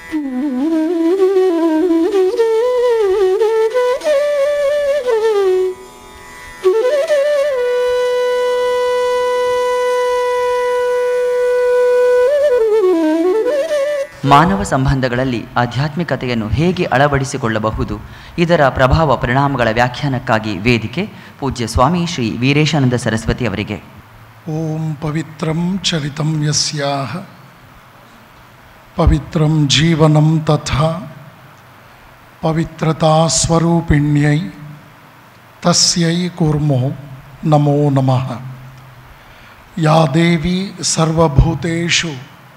ಮಾನವ ಸಂಬಂಧಗಳಲ್ಲಿ ಆಧ್ಯಾತ್ಮಿಕತೆಯನ್ನು ಹೇಗೆ ಅಳವಡಿಸಿಕೊಳ್ಳಬಹುದು ಇದರ ಪ್ರಭಾವ ಪರಿಣಾಮಗಳ ವ್ಯಾಖ್ಯಾನಕ್ಕಾಗಿ ವೇದಿಕೆ ಪೂಜ್ಯ ಸ್ವಾಮಿ ಶ್ರೀ ವೀರೇಶಾನಂದ ಸರಸ್ವತಿ ಅವರಿಗೆ ಓಂ ಪವಿತ್ರಂ ಚರಿತಂ ಯಸ್ಯಾಹ ಪವಿತ್ರಂ ಜೀವನಂ ತಥಾ ಪವಿತ್ರತಾ ಸ್ವರೂಪಿಣ್ಯೈ ತಸ್ಯೈ ಕುರ್ಮೋ ನಮೋ ನಮಃ ಯಾ ದೇವಿ ಸರ್ವಭೂತೇಷು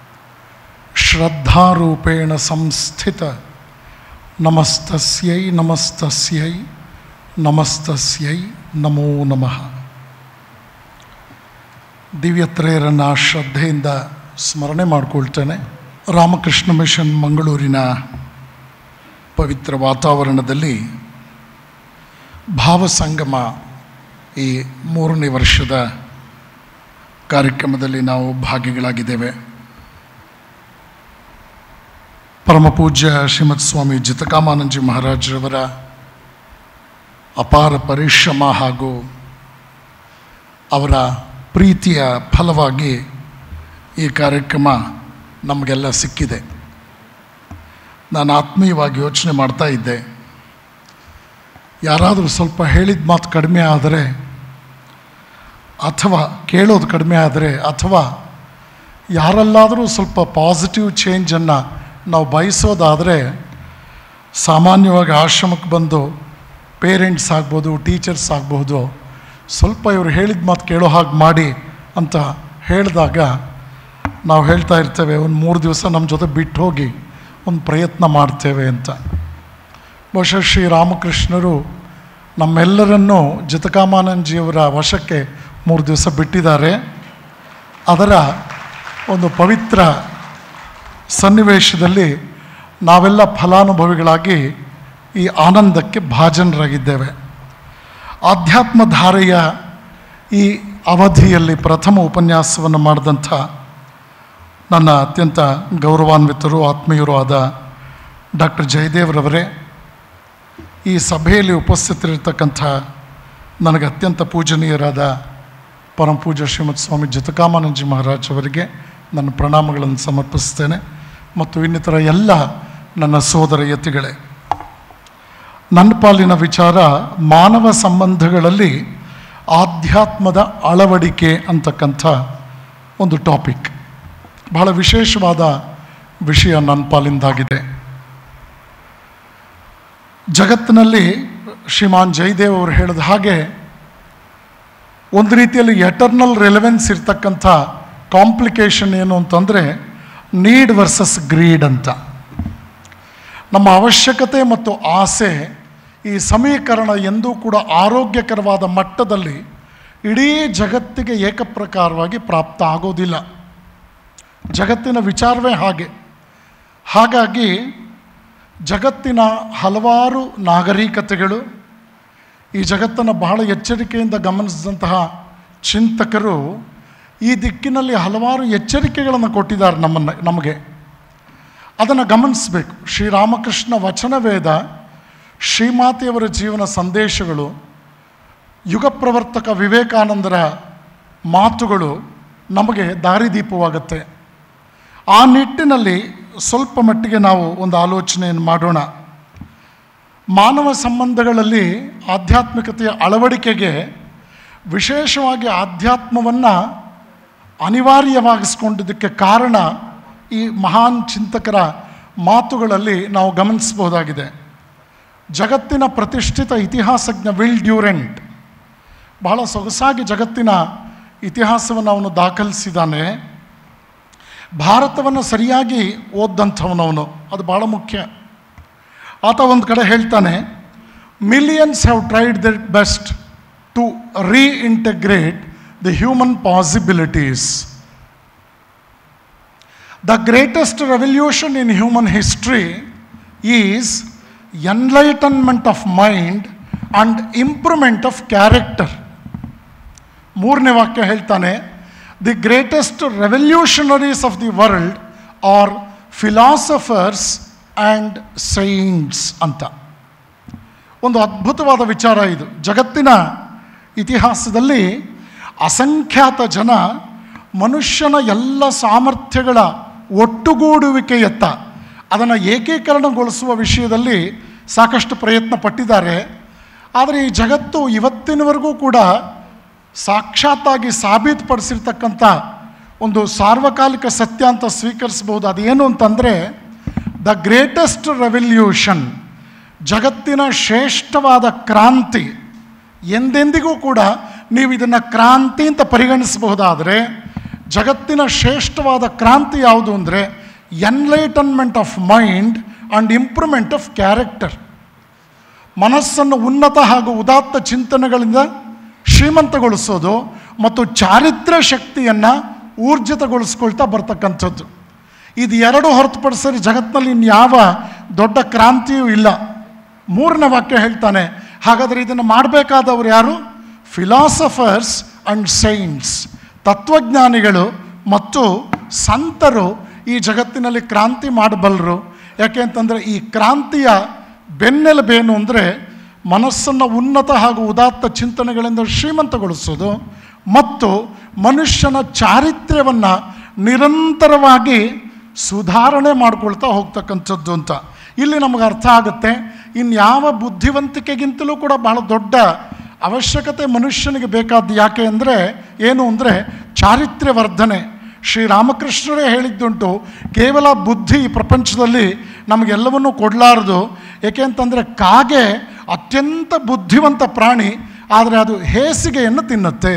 ಶ್ರದ್ಧಾರೂಪೇಣ ಸಂಸ್ಥಿತ ನಮಸ್ತಸ್ಯೈ ನಮಸ್ತಸ್ಯೈ ನಮಸ್ತಸ್ಯೈ ನಮೋ ನಮಃ ದಿವ್ಯತ್ರೇಯರನ್ನು ಶ್ರದ್ಧೆಯಿಂದ ಸ್ಮರಣೆ ಮಾಡಿಕೊಳ್ತೇನೆ ರಾಮಕೃಷ್ಣ ಮಿಷನ್ ಮಂಗಳೂರಿನ ಪವಿತ್ರ ವಾತಾವರಣದಲ್ಲಿ ಭಾವಸಂಗಮ ಈ ಮೂರನೇ ವರ್ಷದ ಕಾರ್ಯಕ್ರಮದಲ್ಲಿ ನಾವು ಭಾಗಿಗಳಾಗಿದ್ದೇವೆ ಪರಮಪೂಜ್ಯ ಶ್ರೀಮತ್ ಸ್ವಾಮಿ ಜಿತಕಾಮಾನಂದಜಿ ಮಹಾರಾಜರವರ ಅಪಾರ ಪರಿಶ್ರಮ ಹಾಗೂ ಅವರ ಪ್ರೀತಿಯ ಫಲವಾಗಿ ಈ ಕಾರ್ಯಕ್ರಮ ನಮಗೆಲ್ಲ ಸಿಕ್ಕಿದೆ ನಾನು ಆತ್ಮೀಯವಾಗಿ ಯೋಚನೆ ಮಾಡ್ತಾ ಇದ್ದೆ ಯಾರಾದರೂ ಸ್ವಲ್ಪ ಹೇಳಿದ ಮಾತು ಕಡಿಮೆ ಆದರೆ ಅಥವಾ ಕೇಳೋದು ಕಡಿಮೆ ಆದರೆ ಅಥವಾ ಯಾರಲ್ಲಾದರೂ ಸ್ವಲ್ಪ ಪಾಸಿಟಿವ್ ಚೇಂಜನ್ನು ನಾವು ಬಯಸೋದಾದರೆ ಸಾಮಾನ್ಯವಾಗಿ ಆಶ್ರಮಕ್ಕೆ ಬಂದು ಪೇರೆಂಟ್ಸ್ ಆಗ್ಬೋದು ಟೀಚರ್ಸ್ ಆಗ್ಬೋದು ಸ್ವಲ್ಪ ಇವರು ಹೇಳಿದ ಮಾತು ಕೇಳೋ ಹಾಗೆ ಮಾಡಿ ಅಂತ ಹೇಳಿದಾಗ ನಾವು ಹೇಳ್ತಾ ಇರ್ತೇವೆ ಒಂದು ಮೂರು ದಿವಸ ನಮ್ಮ ಜೊತೆ ಬಿಟ್ಟು ಹೋಗಿ ಒಂದು ಪ್ರಯತ್ನ ಮಾಡ್ತೇವೆ ಅಂತ ಬಹುಶಃ ಶ್ರೀರಾಮಕೃಷ್ಣರು ನಮ್ಮೆಲ್ಲರನ್ನೂ ಜಿತಕಾಮಾನಂದಜಿಯವರ ವಶಕ್ಕೆ ಮೂರು ದಿವಸ ಬಿಟ್ಟಿದ್ದಾರೆ ಅದರ ಒಂದು ಪವಿತ್ರ ಸನ್ನಿವೇಶದಲ್ಲಿ ನಾವೆಲ್ಲ ಫಲಾನುಭವಿಗಳಾಗಿ ಈ ಆನಂದಕ್ಕೆ ಭಾಜನರಾಗಿದ್ದೇವೆ ಆಧ್ಯಾತ್ಮ ಧಾರೆಯ ಈ ಅವಧಿಯಲ್ಲಿ ಪ್ರಥಮ ಉಪನ್ಯಾಸವನ್ನು ಮಾಡಿದಂಥ ನನ್ನ ಅತ್ಯಂತ ಗೌರವಾನ್ವಿತರು ಆತ್ಮೀಯರು ಆದ ಡಾಕ್ಟರ್ ಜಯದೇವ್ರವರೇ ಈ ಸಭೆಯಲ್ಲಿ ಉಪಸ್ಥಿತರಿರ್ತಕ್ಕಂಥ ನನಗೆ ಅತ್ಯಂತ ಪೂಜನೀಯರಾದ ಪರಮ ಪೂಜ್ಯ ಶ್ರೀಮತ್ ಸ್ವಾಮಿ ಜಿತಕಾಮಾನಂದಜಿ ಮಹಾರಾಜ್ ಅವರಿಗೆ ನನ್ನ ಪ್ರಣಾಮಗಳನ್ನು ಸಮರ್ಪಿಸ್ತೇನೆ ಮತ್ತು ಇನ್ನಿತರ ಎಲ್ಲ ನನ್ನ ಸೋದರ ಯತಿಗಳೇ ನನ್ನ ಪಾಲಿನ ವಿಚಾರ ಮಾನವ ಸಂಬಂಧಗಳಲ್ಲಿ ಆಧ್ಯಾತ್ಮದ ಅಳವಡಿಕೆ ಅಂತಕ್ಕಂಥ ಒಂದು ಟಾಪಿಕ್ ಬಹಳ ವಿಶೇಷವಾದ ವಿಷಯ ನನ್ನ ಪಾಲಿಂದಾಗಿದೆ ಜಗತ್ತಿನಲ್ಲಿ ಶ್ರೀಮಾನ್ ಜಯದೇವ್ ಅವರು ಹೇಳಿದ ಹಾಗೆ ಒಂದು ರೀತಿಯಲ್ಲಿ ಎಟರ್ನಲ್ ರೆಲೆವೆನ್ಸ್ ಇರ್ತಕ್ಕಂಥ ಕಾಂಪ್ಲಿಕೇಶನ್ ಏನು ಅಂತಂದರೆ ನೀಡ್ ವರ್ಸಸ್ ಗ್ರೀಡ್ ಅಂತ ನಮ್ಮ ಅವಶ್ಯಕತೆ ಮತ್ತು ಆಸೆ ಈ ಸಮೀಕರಣ ಎಂದೂ ಕೂಡ ಆರೋಗ್ಯಕರವಾದ ಮಟ್ಟದಲ್ಲಿ ಇಡೀ ಜಗತ್ತಿಗೆ ಏಕಪ್ರಕಾರವಾಗಿ ಪ್ರಾಪ್ತ ಆಗೋದಿಲ್ಲ ಜಗತ್ತಿನ ವಿಚಾರವೇ ಹಾಗೆ ಹಾಗಾಗಿ ಜಗತ್ತಿನ ಹಲವಾರು ನಾಗರಿಕತೆಗಳು ಈ ಜಗತ್ತನ್ನು ಬಹಳ ಎಚ್ಚರಿಕೆಯಿಂದ ಗಮನಿಸಿದಂತಹ ಚಿಂತಕರು ಈ ದಿಕ್ಕಿನಲ್ಲಿ ಹಲವಾರು ಎಚ್ಚರಿಕೆಗಳನ್ನು ಕೊಟ್ಟಿದ್ದಾರೆ ನಮ್ಮನ್ನು ನಮಗೆ ಅದನ್ನು ಗಮನಿಸಬೇಕು ಶ್ರೀರಾಮಕೃಷ್ಣ ವಚನವೇದ ಶ್ರೀಮಾತೆಯವರ ಜೀವನ ಸಂದೇಶಗಳು ಯುಗ ಪ್ರವರ್ತಕ ವಿವೇಕಾನಂದರ ಮಾತುಗಳು ನಮಗೆ ದಾರಿದೀಪವಾಗುತ್ತೆ ಆ ನಿಟ್ಟಿನಲ್ಲಿ ಸ್ವಲ್ಪ ಮಟ್ಟಿಗೆ ನಾವು ಒಂದು ಆಲೋಚನೆಯನ್ನು ಮಾಡೋಣ ಮಾನವ ಸಂಬಂಧಗಳಲ್ಲಿ ಆಧ್ಯಾತ್ಮಿಕತೆಯ ಅಳವಡಿಕೆಗೆ ವಿಶೇಷವಾಗಿ ಆಧ್ಯಾತ್ಮವನ್ನು ಅನಿವಾರ್ಯವಾಗಿಸ್ಕೊಂಡಿದ್ದಕ್ಕೆ ಕಾರಣ ಈ ಮಹಾನ್ ಚಿಂತಕರ ಮಾತುಗಳಲ್ಲಿ ನಾವು ಗಮನಿಸಬಹುದಾಗಿದೆ ಜಗತ್ತಿನ ಪ್ರತಿಷ್ಠಿತ ಇತಿಹಾಸಜ್ಞ ವಿಲ್ ಡ್ಯೂರೆಂಟ್ ಬಹಳ ಸೊಗಸಾಗಿ ಜಗತ್ತಿನ ಇತಿಹಾಸವನ್ನು ಅವನು ದಾಖಲಿಸಿದ್ದಾನೆ ಭಾರತವನ್ನು ಸರಿಯಾಗಿ ಓದ್ದಂಥವನವನು ಅದು ಭಾಳ ಮುಖ್ಯ ಆತ ಒಂದು ಕಡೆ ಹೇಳ್ತಾನೆ millions have tried the best to reintegrate the human possibilities the greatest revolution in human history is enlightenment of mind and improvement of character ಮೂರನೇ ವಾಕ್ಯ ಹೇಳ್ತಾನೆ the greatest revolutionaries of the world are philosophers and saints ಅಂತ ಒಂದು ಅದ್ಭುತವಾದ ವಿಚಾರ ಇದು ಜಗತ್ತಿನ ಇತಿಹಾಸದಲ್ಲಿ ಅಸಂಖ್ಯಾತ ಜನ ಮನುಷ್ಯನ ಎಲ್ಲ ಸಾಮರ್ಥ್ಯಗಳ ಒಟ್ಟುಗೂಡುವಿಕೆಯತ್ತ ಅದನ್ನು ಏಕೀಕರಣಗೊಳಿಸುವ ವಿಷಯದಲ್ಲಿ ಸಾಕಷ್ಟು ಪ್ರಯತ್ನ ಪಟ್ಟಿದ್ದಾರೆ ಆದರೆ ಈ ಜಗತ್ತು ಇವತ್ತಿನವರೆಗೂ ಕೂಡ ಸಾಕ್ಷಾತ್ತಾಗಿ ಸಾಬೀತುಪಡಿಸಿರ್ತಕ್ಕಂಥ ಒಂದು ಸಾರ್ವಕಾಲಿಕ ಸತ್ಯ ಅಂತ ಸ್ವೀಕರಿಸಬಹುದು ಅದೇನು ಅಂತಂದರೆ ದ ಗ್ರೇಟೆಸ್ಟ್ ರೆವಲ್ಯೂಷನ್ ಜಗತ್ತಿನ ಶ್ರೇಷ್ಠವಾದ ಕ್ರಾಂತಿ ಎಂದೆಂದಿಗೂ ಕೂಡ ನೀವು ಇದನ್ನು ಕ್ರಾಂತಿ ಅಂತ ಪರಿಗಣಿಸಬಹುದಾದರೆ ಜಗತ್ತಿನ ಶ್ರೇಷ್ಠವಾದ ಕ್ರಾಂತಿ ಯಾವುದು ಅಂದರೆ enlightenment of mind and improvement of character ಮನಸ್ಸನ್ನು ಉನ್ನತ ಹಾಗೂ ಉದಾತ್ತ ಚಿಂತನೆಗಳಿಂದ ಶ್ರೀಮಂತಗೊಳಿಸೋದು ಮತ್ತು ಚಾರಿತ್ರ್ಯ ಶಕ್ತಿಯನ್ನು ಊರ್ಜಿತಗೊಳಿಸ್ಕೊಳ್ತಾ ಬರ್ತಕ್ಕಂಥದ್ದು ಇದು ಎರಡು ಹೊರತುಪಡಿಸಿದ್ರೆ ಜಗತ್ತಿನಲ್ಲಿ ಇನ್ಯಾವ ದೊಡ್ಡ ಕ್ರಾಂತಿಯೂ ಇಲ್ಲ ಮೂರನೇ ವಾಕ್ಯ ಹೇಳ್ತಾನೆ ಹಾಗಾದರೆ ಇದನ್ನು ಮಾಡಬೇಕಾದವರು ಯಾರು ಫಿಲಾಸಫರ್ಸ್ ಆ್ಯಂಡ್ ಸೈನ್ಸ್ ತತ್ವಜ್ಞಾನಿಗಳು ಮತ್ತು ಸಂತರು ಈ ಜಗತ್ತಿನಲ್ಲಿ ಕ್ರಾಂತಿ ಮಾಡಬಲ್ಲರು ಯಾಕೆ ಅಂತಂದರೆ ಈ ಕ್ರಾಂತಿಯ ಬೆನ್ನೆಲುಬೇನು ಅಂದರೆ ಮನಸ್ಸನ್ನು ಉನ್ನತ ಹಾಗೂ ಉದಾತ್ತ ಚಿಂತನೆಗಳಿಂದ ಶ್ರೀಮಂತಗೊಳಿಸೋದು ಮತ್ತು ಮನುಷ್ಯನ ಚಾರಿತ್ರ್ಯವನ್ನು ನಿರಂತರವಾಗಿ ಸುಧಾರಣೆ ಮಾಡ್ಕೊಳ್ತಾ ಹೋಗ್ತಕ್ಕಂಥದ್ದು ಅಂತ ಇಲ್ಲಿ ನಮಗೆ ಅರ್ಥ ಆಗುತ್ತೆ ಇನ್ಯಾವ ಬುದ್ಧಿವಂತಿಕೆಗಿಂತಲೂ ಕೂಡ ಬಹಳ ದೊಡ್ಡ ಅವಶ್ಯಕತೆ ಮನುಷ್ಯನಿಗೆ ಬೇಕಾದ್ದು ಯಾಕೆ ಅಂದರೆ ಏನು ಅಂದರೆ ಚಾರಿತ್ರ್ಯ ವರ್ಧನೆ ಶ್ರೀರಾಮಕೃಷ್ಣರೇ ಹೇಳಿದ್ದುಂಟು ಕೇವಲ ಬುದ್ಧಿ ಈ ಪ್ರಪಂಚದಲ್ಲಿ ನಮಗೆಲ್ಲವನ್ನೂ ಕೊಡಲಾರದು ಏಕೆ ಅಂತಂದರೆ ಕಾಗೆ ಅತ್ಯಂತ ಬುದ್ಧಿವಂತ ಪ್ರಾಣಿ ಆದರೆ ಅದು ಹೇಸಿಗೆಯನ್ನು ತಿನ್ನುತ್ತೆ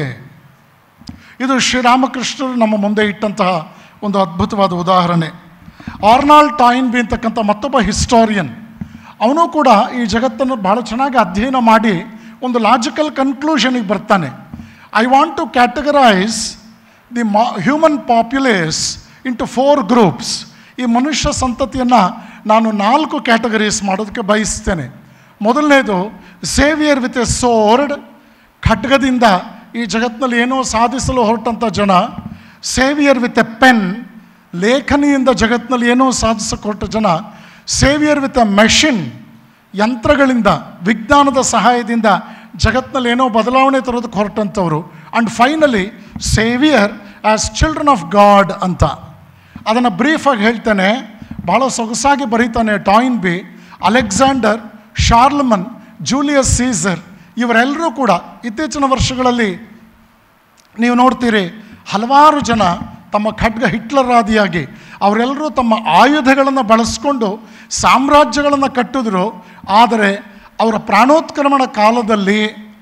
ಇದು ಶ್ರೀರಾಮಕೃಷ್ಣರು ನಮ್ಮ ಮುಂದೆ ಇಟ್ಟಂತಹ ಒಂದು ಅದ್ಭುತವಾದ ಉದಾಹರಣೆ ಆರ್ನಾಲ್ಡ್ ಟಾಯಿನ್ಬಿ ಅಂತಕ್ಕಂಥ ಮತ್ತೊಬ್ಬ ಹಿಸ್ಟಾರಿಯನ್ ಅವನು ಕೂಡ ಈ ಜಗತ್ತನ್ನು ಬಹಳ ಚೆನ್ನಾಗಿ ಅಧ್ಯಯನ ಮಾಡಿ ಒಂದು ಲಾಜಿಕಲ್ ಕನ್ಕ್ಲೂಷನಿಗೆ ಬರ್ತಾನೆ I want to categorize the ಮಾ human populace into four groups ಈ ಮನುಷ್ಯ ಸಂತತಿಯನ್ನು ನಾನು ನಾಲ್ಕು ಕ್ಯಾಟಗರೀಸ್ ಮಾಡೋದಕ್ಕೆ ಬಯಸ್ತೇನೆ ಮೊದಲನೇದು ಸೇವಿಯರ್ ವಿತ್ ಎ ಸೋರ್ಡ್ ಖಡ್ಗದಿಂದ ಈ ಜಗತ್ತಿನಲ್ಲಿ ಏನೋ ಸಾಧಿಸಲು ಹೊರಟಂಥ ಜನ ಸೇವಿಯರ್ ವಿತ್ ಎ ಪೆನ್ ಲೇಖನಿಯಿಂದ ಜಗತ್ತಿನಲ್ಲಿ ಏನೋ ಸಾಧಿಸಕ್ಕೆ ಹೊರಟ ಜನ ಸೇವಿಯರ್ ವಿತ್ ಎ ಮೆಷಿನ್ ಯಂತ್ರಗಳಿಂದ ವಿಜ್ಞಾನದ ಸಹಾಯದಿಂದ ಜಗತ್ತಿನಲ್ಲಿ ಏನೋ ಬದಲಾವಣೆ ತರೋದಕ್ಕೆ ಹೊರಟಂಥವ್ರು and finally saviour as children of God ಅಂತ ಅದನ್ನು ಬ್ರೀಫಾಗಿ ಹೇಳ್ತೇನೆ ಭಾಳ ಸೊಗಸಾಗಿ ಬರೀತಾನೆ Toynbee Alexander Charlemagne Julius Caesar ಇವರೆಲ್ಲರೂ ಕೂಡ ಇತ್ತೀಚಿನ ವರ್ಷಗಳಲ್ಲಿ ನೀವು ನೋಡ್ತೀರಿ ಹಲವಾರು ಜನ ತಮ್ಮ ಖಡ್ಗ ಹಿಟ್ಲರ್ ಆದಿಯಾಗಿ ಅವರೆಲ್ಲರೂ ತಮ್ಮ ಆಯುಧಗಳನ್ನು ಬಳಸ್ಕೊಂಡು ಸಾಮ್ರಾಜ್ಯಗಳನ್ನು ಕಟ್ಟಿದ್ರು ಆದರೆ ಅವರ ಪ್ರಾಣೋತ್ಕ್ರಮಣ ಕಾಲದಲ್ಲಿ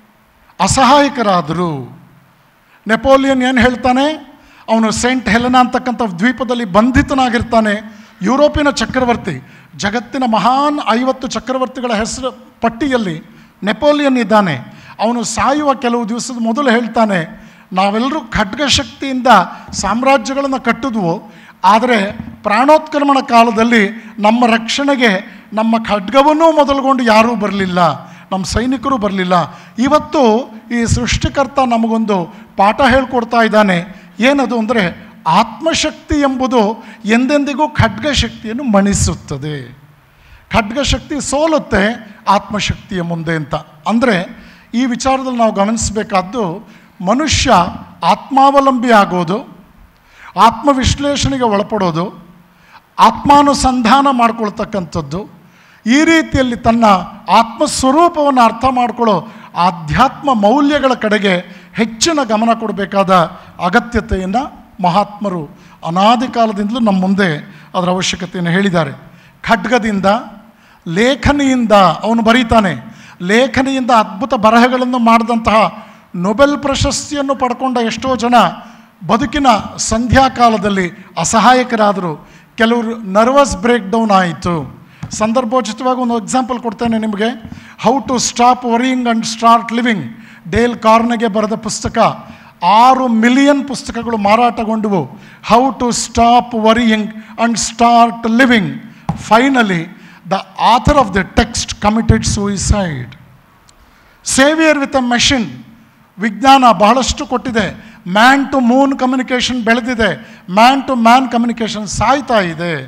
ಅಸಹಾಯಕರಾದರು ನೆಪೋಲಿಯನ್ ಏನು ಹೇಳ್ತಾನೆ ಅವನು ಸೆಂಟ್ ಹೆಲೆನಾ ಅಂತಕ್ಕಂಥ ದ್ವೀಪದಲ್ಲಿ ಬಂಧಿತನಾಗಿರ್ತಾನೆ ಯುರೋಪಿನ ಚಕ್ರವರ್ತಿ ಜಗತ್ತಿನ ಮಹಾನ್ ಐವತ್ತು ಚಕ್ರವರ್ತಿಗಳ ಹೆಸರು ಪಟ್ಟಿಯಲ್ಲಿ ನೆಪೋಲಿಯನ್ ಇದ್ದಾನೆ ಅವನು ಸಾಯುವ ಕೆಲವು ದಿವಸದ ಮೊದಲು ಹೇಳ್ತಾನೆ ನಾವೆಲ್ಲರೂ ಖಡ್ಗ ಶಕ್ತಿಯಿಂದ ಸಾಮ್ರಾಜ್ಯಗಳನ್ನು ಕಟ್ಟಿದ್ವು ಆದರೆ ಪ್ರಾಣೋತ್ಕ್ರಮಣ ಕಾಲದಲ್ಲಿ ನಮ್ಮ ರಕ್ಷಣೆಗೆ ನಮ್ಮ ಖಡ್ಗವನ್ನೂ ಮೊದಲುಗೊಂಡು ಯಾರೂ ಬರಲಿಲ್ಲ ನಮ್ಮ ಸೈನಿಕರು ಬರಲಿಲ್ಲ ಇವತ್ತು ಈ ಸೃಷ್ಟಿಕರ್ತ ನಮಗೊಂದು ಪಾಠ ಹೇಳ್ಕೊಡ್ತಾ ಇದ್ದಾನೆ ಏನದು ಅಂದರೆ ಆತ್ಮಶಕ್ತಿ ಎಂಬುದು ಎಂದೆಂದಿಗೂ ಖಡ್ಗ ಶಕ್ತಿಯನ್ನು ಮಣಿಸುತ್ತದೆ ಖಡ್ಗ ಶಕ್ತಿ ಸೋಲುತ್ತೆ ಆತ್ಮಶಕ್ತಿಯ ಮುಂದೆ ಅಂತ ಅಂದರೆ ಈ ವಿಚಾರದಲ್ಲಿ ನಾವು ಗಮನಿಸಬೇಕಾದ್ದು ಮನುಷ್ಯ ಆತ್ಮಾವಲಂಬಿ ಆಗೋದು ಆತ್ಮವಿಶ್ಲೇಷಣೆಗೆ ಒಳಪಡೋದು ಆತ್ಮಾನುಸಂಧಾನ ಮಾಡ್ಕೊಳ್ತಕ್ಕಂಥದ್ದು ಈ ರೀತಿಯಲ್ಲಿ ತನ್ನ ಆತ್ಮಸ್ವರೂಪವನ್ನು ಅರ್ಥ ಮಾಡಿಕೊಳ್ಳೋ ಆಧ್ಯಾತ್ಮ ಮೌಲ್ಯಗಳ ಕಡೆಗೆ ಹೆಚ್ಚಿನ ಗಮನ ಕೊಡಬೇಕಾದ ಅಗತ್ಯತೆಯನ್ನು ಮಹಾತ್ಮರು ಅನಾದಿ ಕಾಲದಿಂದಲೂ ನಮ್ಮ ಮುಂದೆ ಅದರ ಅವಶ್ಯಕತೆಯನ್ನು ಹೇಳಿದ್ದಾರೆ ಖಡ್ಗದಿಂದ ಲೇಖನಿಯಿಂದ ಅವನು ಬರೀತಾನೆ ಲೇಖನಿಯಿಂದ ಅದ್ಭುತ ಬರಹಗಳನ್ನು ಮಾಡಿದಂತಹ ನೊಬೆಲ್ ಪ್ರಶಸ್ತಿಯನ್ನು ಪಡ್ಕೊಂಡ ಎಷ್ಟೋ ಜನ ಬದುಕಿನ ಸಂಧ್ಯಾಕಾಲದಲ್ಲಿ ಅಸಹಾಯಕರಾದರು ಕೆಲವರು ನರ್ವಸ್ ಬ್ರೇಕ್ ಡೌನ್ ಆಯಿತು ಸಂದರ್ಭೋಚಿತವಾಗಿ ಒಂದು ಎಕ್ಸಾಂಪಲ್ ಕೊಡ್ತೇನೆ ನಿಮಗೆ how to stop worrying and start living Dale Carnegie ಬರೆದ ಪುಸ್ತಕ ಆರು ಮಿಲಿಯನ್ ಪುಸ್ತಕಗಳು ಮಾರಾಟಗೊಂಡವು how to stop worrying and start living finally the author of the text committed suicide saviour with a machine ವಿಜ್ಞಾನ ಬಹಳಷ್ಟು ಕೊಟ್ಟಿದೆ ಮ್ಯಾನ್ ಟು ಮೂನ್ ಕಮ್ಯುನಿಕೇಷನ್ ಬೆಳೆದಿದೆ man to man communication ಸಾಯ್ತಾ ಇದೆ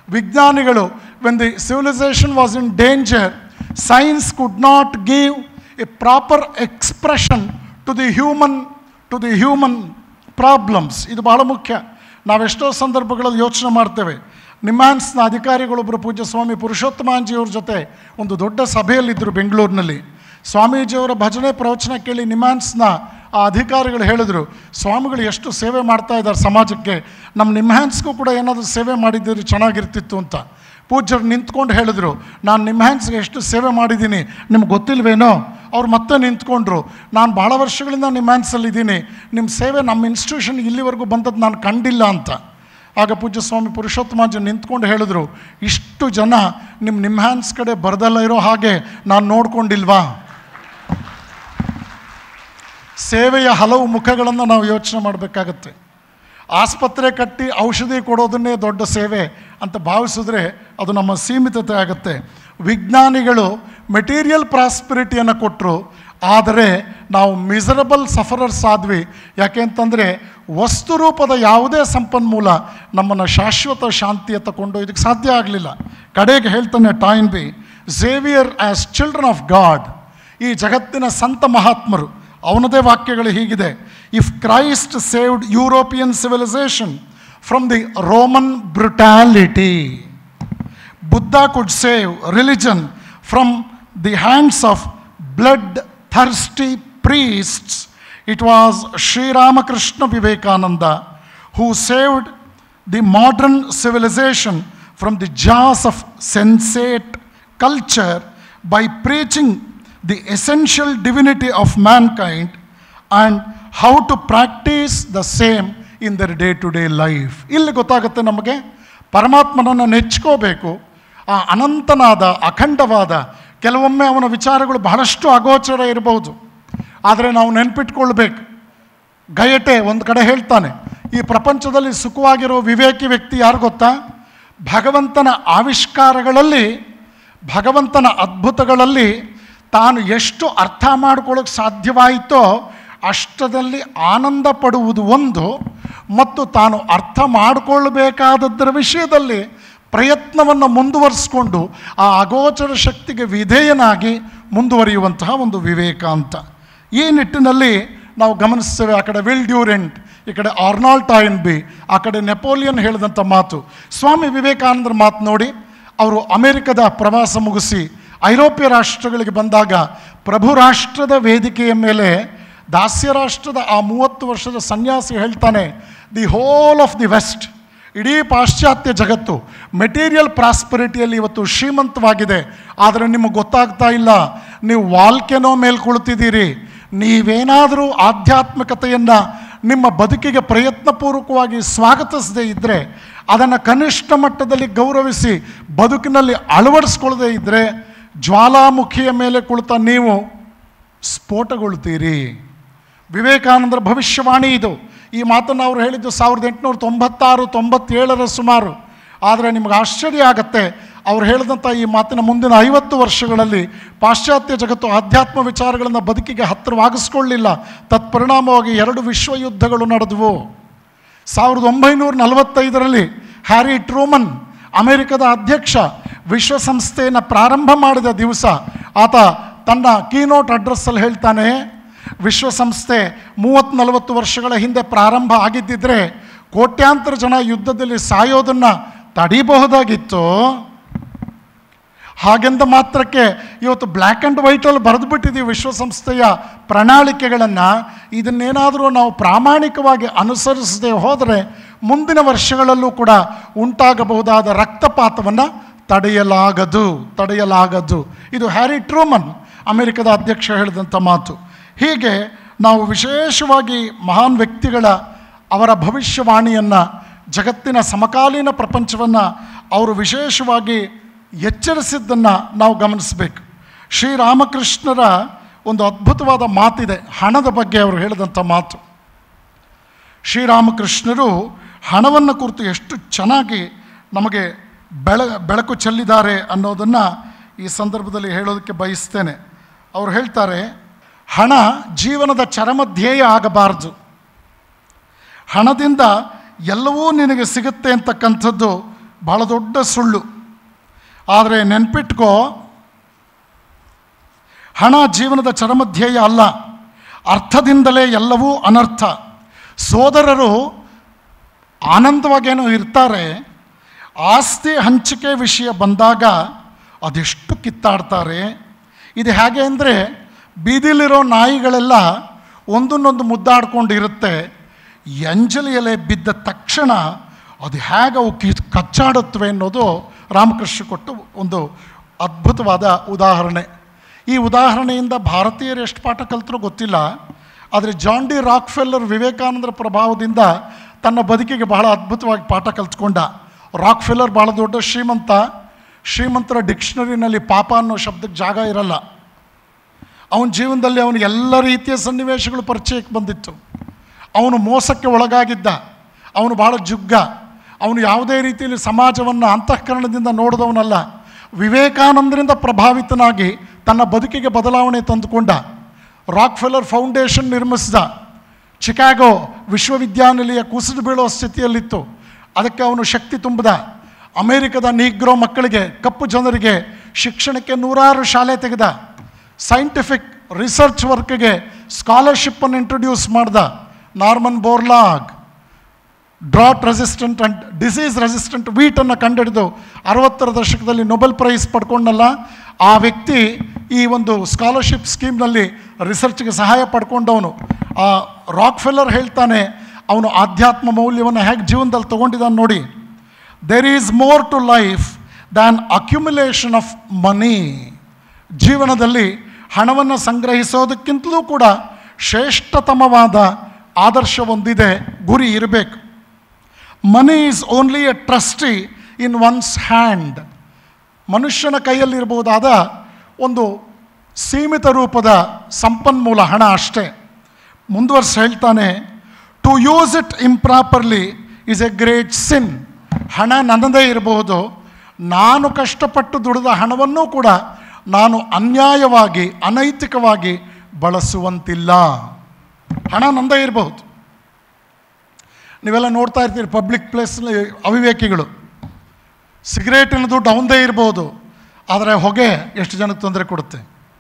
ವಿಜ್ಞಾನಿಗಳು when the civilisation was in danger science could not give a proper expression to the human to the human problems ಇದು ಬಹಳ ಮುಖ್ಯ ನಾವೆಷ್ಟೋ ಸಂದರ್ಭಗಳಲ್ಲಿ ಯೋಚನೆ ಮಾಡ್ತೇವೆ ನಿಮ್ಯಾನ್ಸ್ನ ಅಧಿಕಾರಿಗಳೊಬ್ಬರು ಪೂಜ್ಯ ಸ್ವಾಮಿ ಪುರುಷೋತ್ತಮಾಂಜಿಯವ್ರ ಜೊತೆ ಒಂದು ದೊಡ್ಡ ಸಭೆಯಲ್ಲಿದ್ದರು ಬೆಂಗಳೂರಿನಲ್ಲಿ ಸ್ವಾಮೀಜಿಯವರ ಭಜನೆ ಪ್ರವಚನ ಕೇಳಿ ನಿಮ್ಯಾನ್ಸ್ನ ಆ ಅಧಿಕಾರಿಗಳು ಹೇಳಿದರು ಸ್ವಾಮಿಗಳು ಎಷ್ಟು ಸೇವೆ ಮಾಡ್ತಾ ಇದ್ದಾರೆ ಸಮಾಜಕ್ಕೆ ನಮ್ಮ ನಿಮ್ಹ್ಯಾನ್ಸ್ಗೂ ಕೂಡ ಏನಾದರೂ ಸೇವೆ ಮಾಡಿದ್ದೀರಿ ಚೆನ್ನಾಗಿರ್ತಿತ್ತು ಅಂತ ಪೂಜ್ಯರು ನಿಂತ್ಕೊಂಡು ಹೇಳಿದರು ನಾನು ನಿಮ್ಮ ಹ್ಯಾಂಡ್ಸ್ಗೆ ಎಷ್ಟು ಸೇವೆ ಮಾಡಿದ್ದೀನಿ ನಿಮ್ಗೆ ಗೊತ್ತಿಲ್ವೇನೋ ಅವ್ರು ಮತ್ತೆ ನಿಂತ್ಕೊಂಡ್ರು ನಾನು ಭಾಳ ವರ್ಷಗಳಿಂದ ನಿಮ್ಮ ಹ್ಯಾಂಡ್ಸಲ್ಲಿದ್ದೀನಿ ನಿಮ್ಮ ಸೇವೆ ನಮ್ಮ ಇನ್ಸ್ಟಿಟ್ಯೂಷನ್ ಇಲ್ಲಿವರೆಗೂ ಬಂದದ್ದು ನಾನು ಕಂಡಿಲ್ಲ ಅಂತ ಆಗ ಪೂಜ್ಯ ಸ್ವಾಮಿ ಪುರುಷೋತ್ತಮಾಜಿ ನಿಂತ್ಕೊಂಡು ಹೇಳಿದ್ರು ಇಷ್ಟು ಜನ ನಿಮ್ಮ ನಿಮ್ಮ ಹ್ಯಾಂಡ್ಸ್ ಕಡೆ ಬರದಲ್ಲ ಇರೋ ಹಾಗೆ ನಾನು ನೋಡ್ಕೊಂಡಿಲ್ವಾ ಸೇವೆಯ ಹಲವು ಮುಖಗಳನ್ನು ನಾವು ಯೋಚನೆ ಮಾಡಬೇಕಾಗತ್ತೆ ಆಸ್ಪತ್ರೆ ಕಟ್ಟಿ ಔಷಧಿ ಕೊಡೋದನ್ನೇ ದೊಡ್ಡ ಸೇವೆ ಅಂತ ಭಾವಿಸಿದ್ರೆ ಅದು ನಮ್ಮ ಸೀಮಿತತೆ ಆಗುತ್ತೆ ವಿಜ್ಞಾನಿಗಳು ಮೆಟೀರಿಯಲ್ ಪ್ರಾಸ್ಪಿರಿಟಿಯನ್ನು ಕೊಟ್ಟರು ಆದರೆ ನಾವು ಮಿಸರಬಲ್ ಸಫರರ್ಸ್ ಆದ್ವಿ ಯಾಕೆ ಅಂತಂದರೆ ವಸ್ತು ರೂಪದ ಯಾವುದೇ ಸಂಪನ್ಮೂಲ ನಮ್ಮನ್ನು ಶಾಶ್ವತ ಶಾಂತಿಯತ್ತ ಕೊಂಡೊಯ್ದಕ್ಕೆ ಸಾಧ್ಯ ಆಗಲಿಲ್ಲ ಕಡೆಗೆ ಹೇಳ್ತಾನೆ Toynbee Xavier as children of God ಈ ಜಗತ್ತಿನ ಸಂತ ಮಹಾತ್ಮರು ಅವನದೇ ವಾಕ್ಯಗಳು ಹೀಗಿದೆ if Christ saved European civilisation from the Roman brutality Buddha could save religion from the hands of blood thirsty priests it was Shri Ramakrishna Vivekananda who saved the modern civilisation from the jaws of sensate culture by preaching the essential divinity of mankind and how to practice the same in their day to day life ಇಲ್ಲಿ ಗೊತ್ತಾಗುತ್ತೆ ನಮಗೆ ಪರಮಾತ್ಮನನ್ನು ನೆಚ್ಕೋಬೇಕು ಆ ಅನಂತನಾದ ಅಖಂಡವಾದ ಕೆಲವೊಮ್ಮೆ ಅವನ ವಿಚಾರಗಳು ಬಹಳಷ್ಟು ಅಗೋಚರ ಇರಬಹುದು ಆದರೆ ನಾವು ನೆನ್ಪಿಟ್ಕೊಳ್ಬೇಕು ಗಯಟೆ ಒಂದು ಕಡೆ ಹೇಳ್ತಾನೆ ಈ ಪ್ರಪಂಚದಲ್ಲಿ ಸುಖವಾಗಿರೋ ವಿವೇಕಿ ವ್ಯಕ್ತಿ ಯಾರು ಗೊತ್ತಾ ಭಗವಂತನ ಆವಿಷ್ಕಾರಗಳಲ್ಲಿ ಭಗವಂತನ ಅದ್ಭುತಗಳಲ್ಲಿ ತಾನು ಎಷ್ಟು ಅರ್ಥ ಮಾಡ್ಕೊಳ್ಳೋಕೆ ಸಾಧ್ಯವಾಯಿತೋ ಅಷ್ಟದಲ್ಲಿ ಆನಂದ ಪಡುವುದು ಒಂದು ಮತ್ತು ತಾನು ಅರ್ಥ ಮಾಡಿಕೊಳ್ಳಬೇಕಾದದ್ದರ ವಿಷಯದಲ್ಲಿ ಪ್ರಯತ್ನವನ್ನು ಮುಂದುವರಿಸ್ಕೊಂಡು ಆ ಅಗೋಚರ ಶಕ್ತಿಗೆ ವಿಧೇಯನಾಗಿ ಮುಂದುವರಿಯುವಂತಹ ಒಂದು ವಿವೇಕ ಅಂತ ಈ ನಿಟ್ಟಿನಲ್ಲಿ ನಾವು ಗಮನಿಸ್ತೇವೆ ಆ ಕಡೆ ವಿಲ್ ಡ್ಯೂರೆಂಟ್ ಈ ಕಡೆ ಆರ್ನಾಲ್ಡ್ ಟಾಯಿನ್ ಬಿ ಆ ಕಡೆ ನೆಪೋಲಿಯನ್ ಹೇಳಿದಂಥ ಮಾತು ಸ್ವಾಮಿ ವಿವೇಕಾನಂದರ ಮಾತು ನೋಡಿ ಅವರು ಅಮೆರಿಕದ ಪ್ರವಾಸ ಮುಗಿಸಿ ಐರೋಪ್ಯ ರಾಷ್ಟ್ರಗಳಿಗೆ ಬಂದಾಗ ಪ್ರಭು ರಾಷ್ಟ್ರದ ವೇದಿಕೆಯ ಮೇಲೆ ದಾಸ್ಯ ರಾಷ್ಟ್ರದ ಆ ಮೂವತ್ತು ವರ್ಷದ ಸನ್ಯಾಸಿ ಹೇಳ್ತಾನೆ the whole of the West ಇಡೀ ಪಾಶ್ಚಾತ್ಯ ಜಗತ್ತು ಮೆಟೀರಿಯಲ್ ಪ್ರಾಸ್ಪರಿಟಿಯಲ್ಲಿ ಇವತ್ತು ಶ್ರೀಮಂತವಾಗಿದೆ ಆದರೆ ನಿಮಗೆ ಗೊತ್ತಾಗ್ತಾ ಇಲ್ಲ ನೀವು ವಾಲ್ಕೆನೋ ಮೇಲೆ ಕುಳಿತಿದ್ದೀರಿ ನೀವೇನಾದರೂ ಆಧ್ಯಾತ್ಮಿಕತೆಯನ್ನು ನಿಮ್ಮ ಬದುಕಿಗೆ ಪ್ರಯತ್ನಪೂರ್ವಕವಾಗಿ ಸ್ವಾಗತಿಸದೇ ಇದ್ದರೆ ಅದನ್ನು ಕನಿಷ್ಠ ಮಟ್ಟದಲ್ಲಿ ಗೌರವಿಸಿ ಬದುಕಿನಲ್ಲಿ ಅಳವಡಿಸ್ಕೊಳ್ಳದೇ ಇದ್ದರೆ ಜ್ವಾಲಾಮುಖಿಯ ಮೇಲೆ ಕುಳಿತ ನೀವು ಸ್ಫೋಟಗೊಳ್ತೀರಿ ವಿವೇಕಾನಂದರ ಭವಿಷ್ಯವಾಣಿ ಇದು ಈ ಮಾತನ್ನು ಅವರು ಹೇಳಿದ್ದು ಸಾವಿರದ ಎಂಟುನೂರ ತೊಂಬತ್ತಾರು ತೊಂಬತ್ತೇಳರ ಸುಮಾರು ಆದರೆ ನಿಮಗೆ ಆಶ್ಚರ್ಯ ಆಗತ್ತೆ ಅವ್ರು ಹೇಳಿದಂಥ ಈ ಮಾತಿನ ಮುಂದಿನ ಐವತ್ತು ವರ್ಷಗಳಲ್ಲಿ ಪಾಶ್ಚಾತ್ಯ ಜಗತ್ತು ಆಧ್ಯಾತ್ಮ ವಿಚಾರಗಳನ್ನು ಬದುಕಿಗೆ ಹತ್ತಿರವಾಗಿಸ್ಕೊಳ್ಳಿಲ್ಲ ತತ್ಪರಿಣಾಮವಾಗಿ ಎರಡು ವಿಶ್ವಯುದ್ಧಗಳು ನಡೆದವು ಸಾವಿರದ ಒಂಬೈನೂರ ನಲವತ್ತೈದರಲ್ಲಿ ಹ್ಯಾರಿ ಟ್ರೂಮನ್ ಅಮೆರಿಕದ ಅಧ್ಯಕ್ಷ ವಿಶ್ವಸಂಸ್ಥೆಯನ್ನು ಪ್ರಾರಂಭ ಮಾಡಿದ ದಿವಸ ಆತ ತನ್ನ ಕೀನೋಟ್ ಅಡ್ರೆಸ್ಸಲ್ಲಿ ಹೇಳ್ತಾನೆ ವಿಶ್ವಸಂಸ್ಥೆ ಮೂವತ್ತು ನಲವತ್ತು ವರ್ಷಗಳ ಹಿಂದೆ ಪ್ರಾರಂಭ ಆಗಿದ್ದಿದ್ರೆ ಕೋಟ್ಯಾಂತರ ಜನ ಯುದ್ಧದಲ್ಲಿ ಸಾಯೋದನ್ನು ತಡಿಬಹುದಾಗಿತ್ತು ಹಾಗೆಂದ ಮಾತ್ರಕ್ಕೆ ಇವತ್ತು ಬ್ಲ್ಯಾಕ್ ಆ್ಯಂಡ್ ವೈಟಲ್ಲಿ ಬರೆದು ಬಿಟ್ಟಿದ್ದೀವಿ ವಿಶ್ವಸಂಸ್ಥೆಯ ಪ್ರಣಾಳಿಕೆಗಳನ್ನು ಇದನ್ನೇನಾದರೂ ನಾವು ಪ್ರಾಮಾಣಿಕವಾಗಿ ಅನುಸರಿಸದೆ ಹೋದರೆ ಮುಂದಿನ ವರ್ಷಗಳಲ್ಲೂ ಕೂಡ ಉಂಟಾಗಬಹುದಾದ ರಕ್ತಪಾತವನ್ನು ತಡೆಯಲಾಗದು ತಡೆಯಲಾಗದು ಇದು ಹ್ಯಾರಿ ಟ್ರೂಮನ್ ಅಮೆರಿಕದ ಅಧ್ಯಕ್ಷ ಹೇಳಿದಂಥ ಮಾತು ಹೀಗೆ ನಾವು ವಿಶೇಷವಾಗಿ ಮಹಾನ್ ವ್ಯಕ್ತಿಗಳ ಅವರ ಭವಿಷ್ಯವಾಣಿಯನ್ನು ಜಗತ್ತಿನ ಸಮಕಾಲೀನ ಪ್ರಪಂಚವನ್ನು ಅವರು ವಿಶೇಷವಾಗಿ ಎಚ್ಚರಿಸಿದ್ದನ್ನು ನಾವು ಗಮನಿಸಬೇಕು ಶ್ರೀರಾಮಕೃಷ್ಣರ ಒಂದು ಅದ್ಭುತವಾದ ಮಾತಿದೆ ಹಣದ ಬಗ್ಗೆ ಅವರು ಹೇಳಿದಂಥ ಮಾತು ಶ್ರೀರಾಮಕೃಷ್ಣರು ಹಣವನ್ನು ಕುರಿತು ಎಷ್ಟು ಚೆನ್ನಾಗಿ ನಮಗೆ ಬೆಳ ಬೆಳಕು ಚೆಲ್ಲಿದ್ದಾರೆ ಅನ್ನೋದನ್ನು ಈ ಸಂದರ್ಭದಲ್ಲಿ ಹೇಳೋದಕ್ಕೆ ಬಯಸ್ತೇನೆ ಅವರು ಹೇಳ್ತಾರೆ ಹಣ ಜೀವನದ ಚರಮ ಧ್ಯೇಯ ಆಗಬಾರ್ದು ಹಣದಿಂದ ಎಲ್ಲವೂ ನಿನಗೆ ಸಿಗುತ್ತೆ ಅಂತಕ್ಕಂಥದ್ದು ಭಾಳ ದೊಡ್ಡ ಸುಳ್ಳು ಆದರೆ ನೆನ್ಪಿಟ್ಕೋ ಹಣ ಜೀವನದ ಚರಮಧ್ಯೇಯ ಅಲ್ಲ ಅರ್ಥದಿಂದಲೇ ಎಲ್ಲವೂ ಅನರ್ಥ ಸೋದರರು ಆನಂದವಾಗೇನೋ ಇರ್ತಾರೆ ಆಸ್ತಿ ಹಂಚಿಕೆ ವಿಷಯ ಬಂದಾಗ ಅದೆಷ್ಟು ಕಿತ್ತಾಡ್ತಾರೆ ಇದು ಹೇಗೆ ಅಂದರೆ ಬೀದಿಲಿರೋ ನಾಯಿಗಳೆಲ್ಲ ಒಂದನ್ನೊಂದು ಮುದ್ದಾಡ್ಕೊಂಡಿರುತ್ತೆ ಎಂಜಲಿ ಎಲೆ ಬಿದ್ದ ತಕ್ಷಣ ಅದು ಹೇಗೆ ಅವು ಕಿ ಕಚ್ಚಾಡುತ್ತವೆ ಅನ್ನೋದು ರಾಮಕೃಷ್ಣ ಕೊಟ್ಟು ಒಂದು ಅದ್ಭುತವಾದ ಉದಾಹರಣೆ ಈ ಉದಾಹರಣೆಯಿಂದ ಭಾರತೀಯರು ಎಷ್ಟು ಪಾಠ ಕಲ್ತರೂ ಗೊತ್ತಿಲ್ಲ ಆದರೆ ಜಾನ್ ಡಿ ರಾಕ್ ಫೆಲ್ಲರ್ ವಿವೇಕಾನಂದರ ಪ್ರಭಾವದಿಂದ ತನ್ನ ಬದುಕಿಗೆ ಬಹಳ ಅದ್ಭುತವಾಗಿ ಪಾಠ ಕಲ್ತ್ಕೊಂಡ ರಾಕ್ ಫೆಲ್ಲರ್ ಭಾಳ ದೊಡ್ಡ ಶ್ರೀಮಂತ ಶ್ರೀಮಂತರ ಡಿಕ್ಷನರಿನಲ್ಲಿ ಪಾಪ ಅನ್ನೋ ಶಬ್ದಕ್ಕೆ ಜಾಗ ಇರಲ್ಲ ಅವನ ಜೀವನದಲ್ಲಿ ಅವನಿಗೆ ಎಲ್ಲ ರೀತಿಯ ಸನ್ನಿವೇಶಗಳು ಪರಿಚಯಕ್ಕೆ ಬಂದಿತ್ತು ಅವನು ಮೋಸಕ್ಕೆ ಒಳಗಾಗಿದ್ದ ಅವನು ಭಾಳ ಜುಗ್ಗ ಅವನು ಯಾವುದೇ ರೀತಿಯಲ್ಲಿ ಸಮಾಜವನ್ನು ಅಂತಃಕರಣದಿಂದ ನೋಡಿದವನಲ್ಲ ವಿವೇಕಾನಂದರಿಂದ ಪ್ರಭಾವಿತನಾಗಿ ತನ್ನ ಬದುಕಿಗೆ ಬದಲಾವಣೆ ತಂದುಕೊಂಡ ರಾಕ್ ಫೆಲ್ಲರ್ ಫೌಂಡೇಶನ್ ನಿರ್ಮಿಸಿದ ಚಿಕಾಗೋ ವಿಶ್ವವಿದ್ಯಾನಿಲಯ ಕುಸಿದು ಬೀಳೋ ಸ್ಥಿತಿಯಲ್ಲಿತ್ತು ಅದಕ್ಕೆ ಅವನು ಶಕ್ತಿ ತುಂಬಿದ ಅಮೇರಿಕದ ನೀಗ್ರೋ ಮಕ್ಕಳಿಗೆ ಕಪ್ಪು ಜನರಿಗೆ ಶಿಕ್ಷಣಕ್ಕೆ ನೂರಾರು ಶಾಲೆ ತೆಗೆದ ಸೈಂಟಿಫಿಕ್ ರಿಸರ್ಚ್ ವರ್ಕ್ಗೆ ಸ್ಕಾಲರ್ಶಿಪ್ಪನ್ನು ಇಂಟ್ರೊಡ್ಯೂಸ್ ಮಾಡ್ದ Norman Borlaug drought resistant and disease resistant ವೀಟನ್ನು ಕಂಡುಹಿಡಿದು ಅರವತ್ತರ ದಶಕದಲ್ಲಿ ನೊಬೆಲ್ ಪ್ರೈಸ್ ಪಡ್ಕೊಂಡಲ್ಲ ಆ ವ್ಯಕ್ತಿ ಈ ಒಂದು ಸ್ಕಾಲರ್ಶಿಪ್ ಸ್ಕೀಮ್ನಲ್ಲಿ ರಿಸರ್ಚ್ಗೆ ಸಹಾಯ ಪಡ್ಕೊಂಡವನು ಆ ರಾಕ್ ಫೆಲ್ಲರ್ ಹೇಳ್ತಾನೆ ಅವನು ಆಧ್ಯಾತ್ಮ ಮೌಲ್ಯವನ್ನು ಹೇಗೆ ಜೀವನದಲ್ಲಿ ತೊಗೊಂಡಿದ್ದಾನೆ ನೋಡಿ there is more to life than accumulation of money ಜೀವನದಲ್ಲಿ ಹಣವನ್ನು ಸಂಗ್ರಹಿಸೋದಕ್ಕಿಂತಲೂ ಕೂಡ ಶ್ರೇಷ್ಠತಮವಾದ ಆದರ್ಶ ಒಂದಿದೆ ಗುರಿ ಇರಬೇಕು money is only a trustee in one's hand ಮನುಷ್ಯನ ಕೈಯಲ್ಲಿರ್ಬೋದಾದ ಒಂದು ಸೀಮಿತ ರೂಪದ ಸಂಪನ್ಮೂಲ ಹಣ ಅಷ್ಟೇ ಮುಂದುವರ್ಸಿ ಹೇಳ್ತಾನೆ to use it improperly is a great sin ಹಣ ನನ್ನದೇ ಇರಬಹುದು ನಾನು ಕಷ್ಟಪಟ್ಟು ದುಡಿದ ಹಣವನ್ನೂ ಕೂಡ ನಾನು ಅನ್ಯಾಯವಾಗಿ ಅನೈತಿಕವಾಗಿ ಬಳಸುವಂತಿಲ್ಲ ಹಣ ನಂದೇ ಇರಬಹುದು ನೀವೆಲ್ಲ ನೋಡ್ತಾ ಇರ್ತೀರಿ ಪಬ್ಲಿಕ್ ಪ್ಲೇಸ್ನಲ್ಲಿ ಅವಿವೇಕಿಗಳು ಸಿಗರೇಟಿನ ದುಡ್ಡು ಅವಂದೇ ಇರ್ಬೋದು ಆದರೆ ಹೊಗೆ ಎಷ್ಟು ಜನಕ್ಕೆ ತೊಂದರೆ ಕೊಡುತ್ತೆ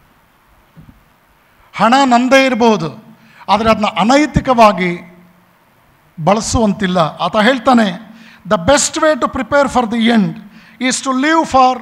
ಹಣ ನಂದೇ ಇರಬಹುದು ಆದರೆ ಅದನ್ನ ಅನೈತಿಕವಾಗಿ ಬಳಸುವಂತಿಲ್ಲ ಆತ ಹೇಳ್ತಾನೆ the best way to prepare for the end is to live for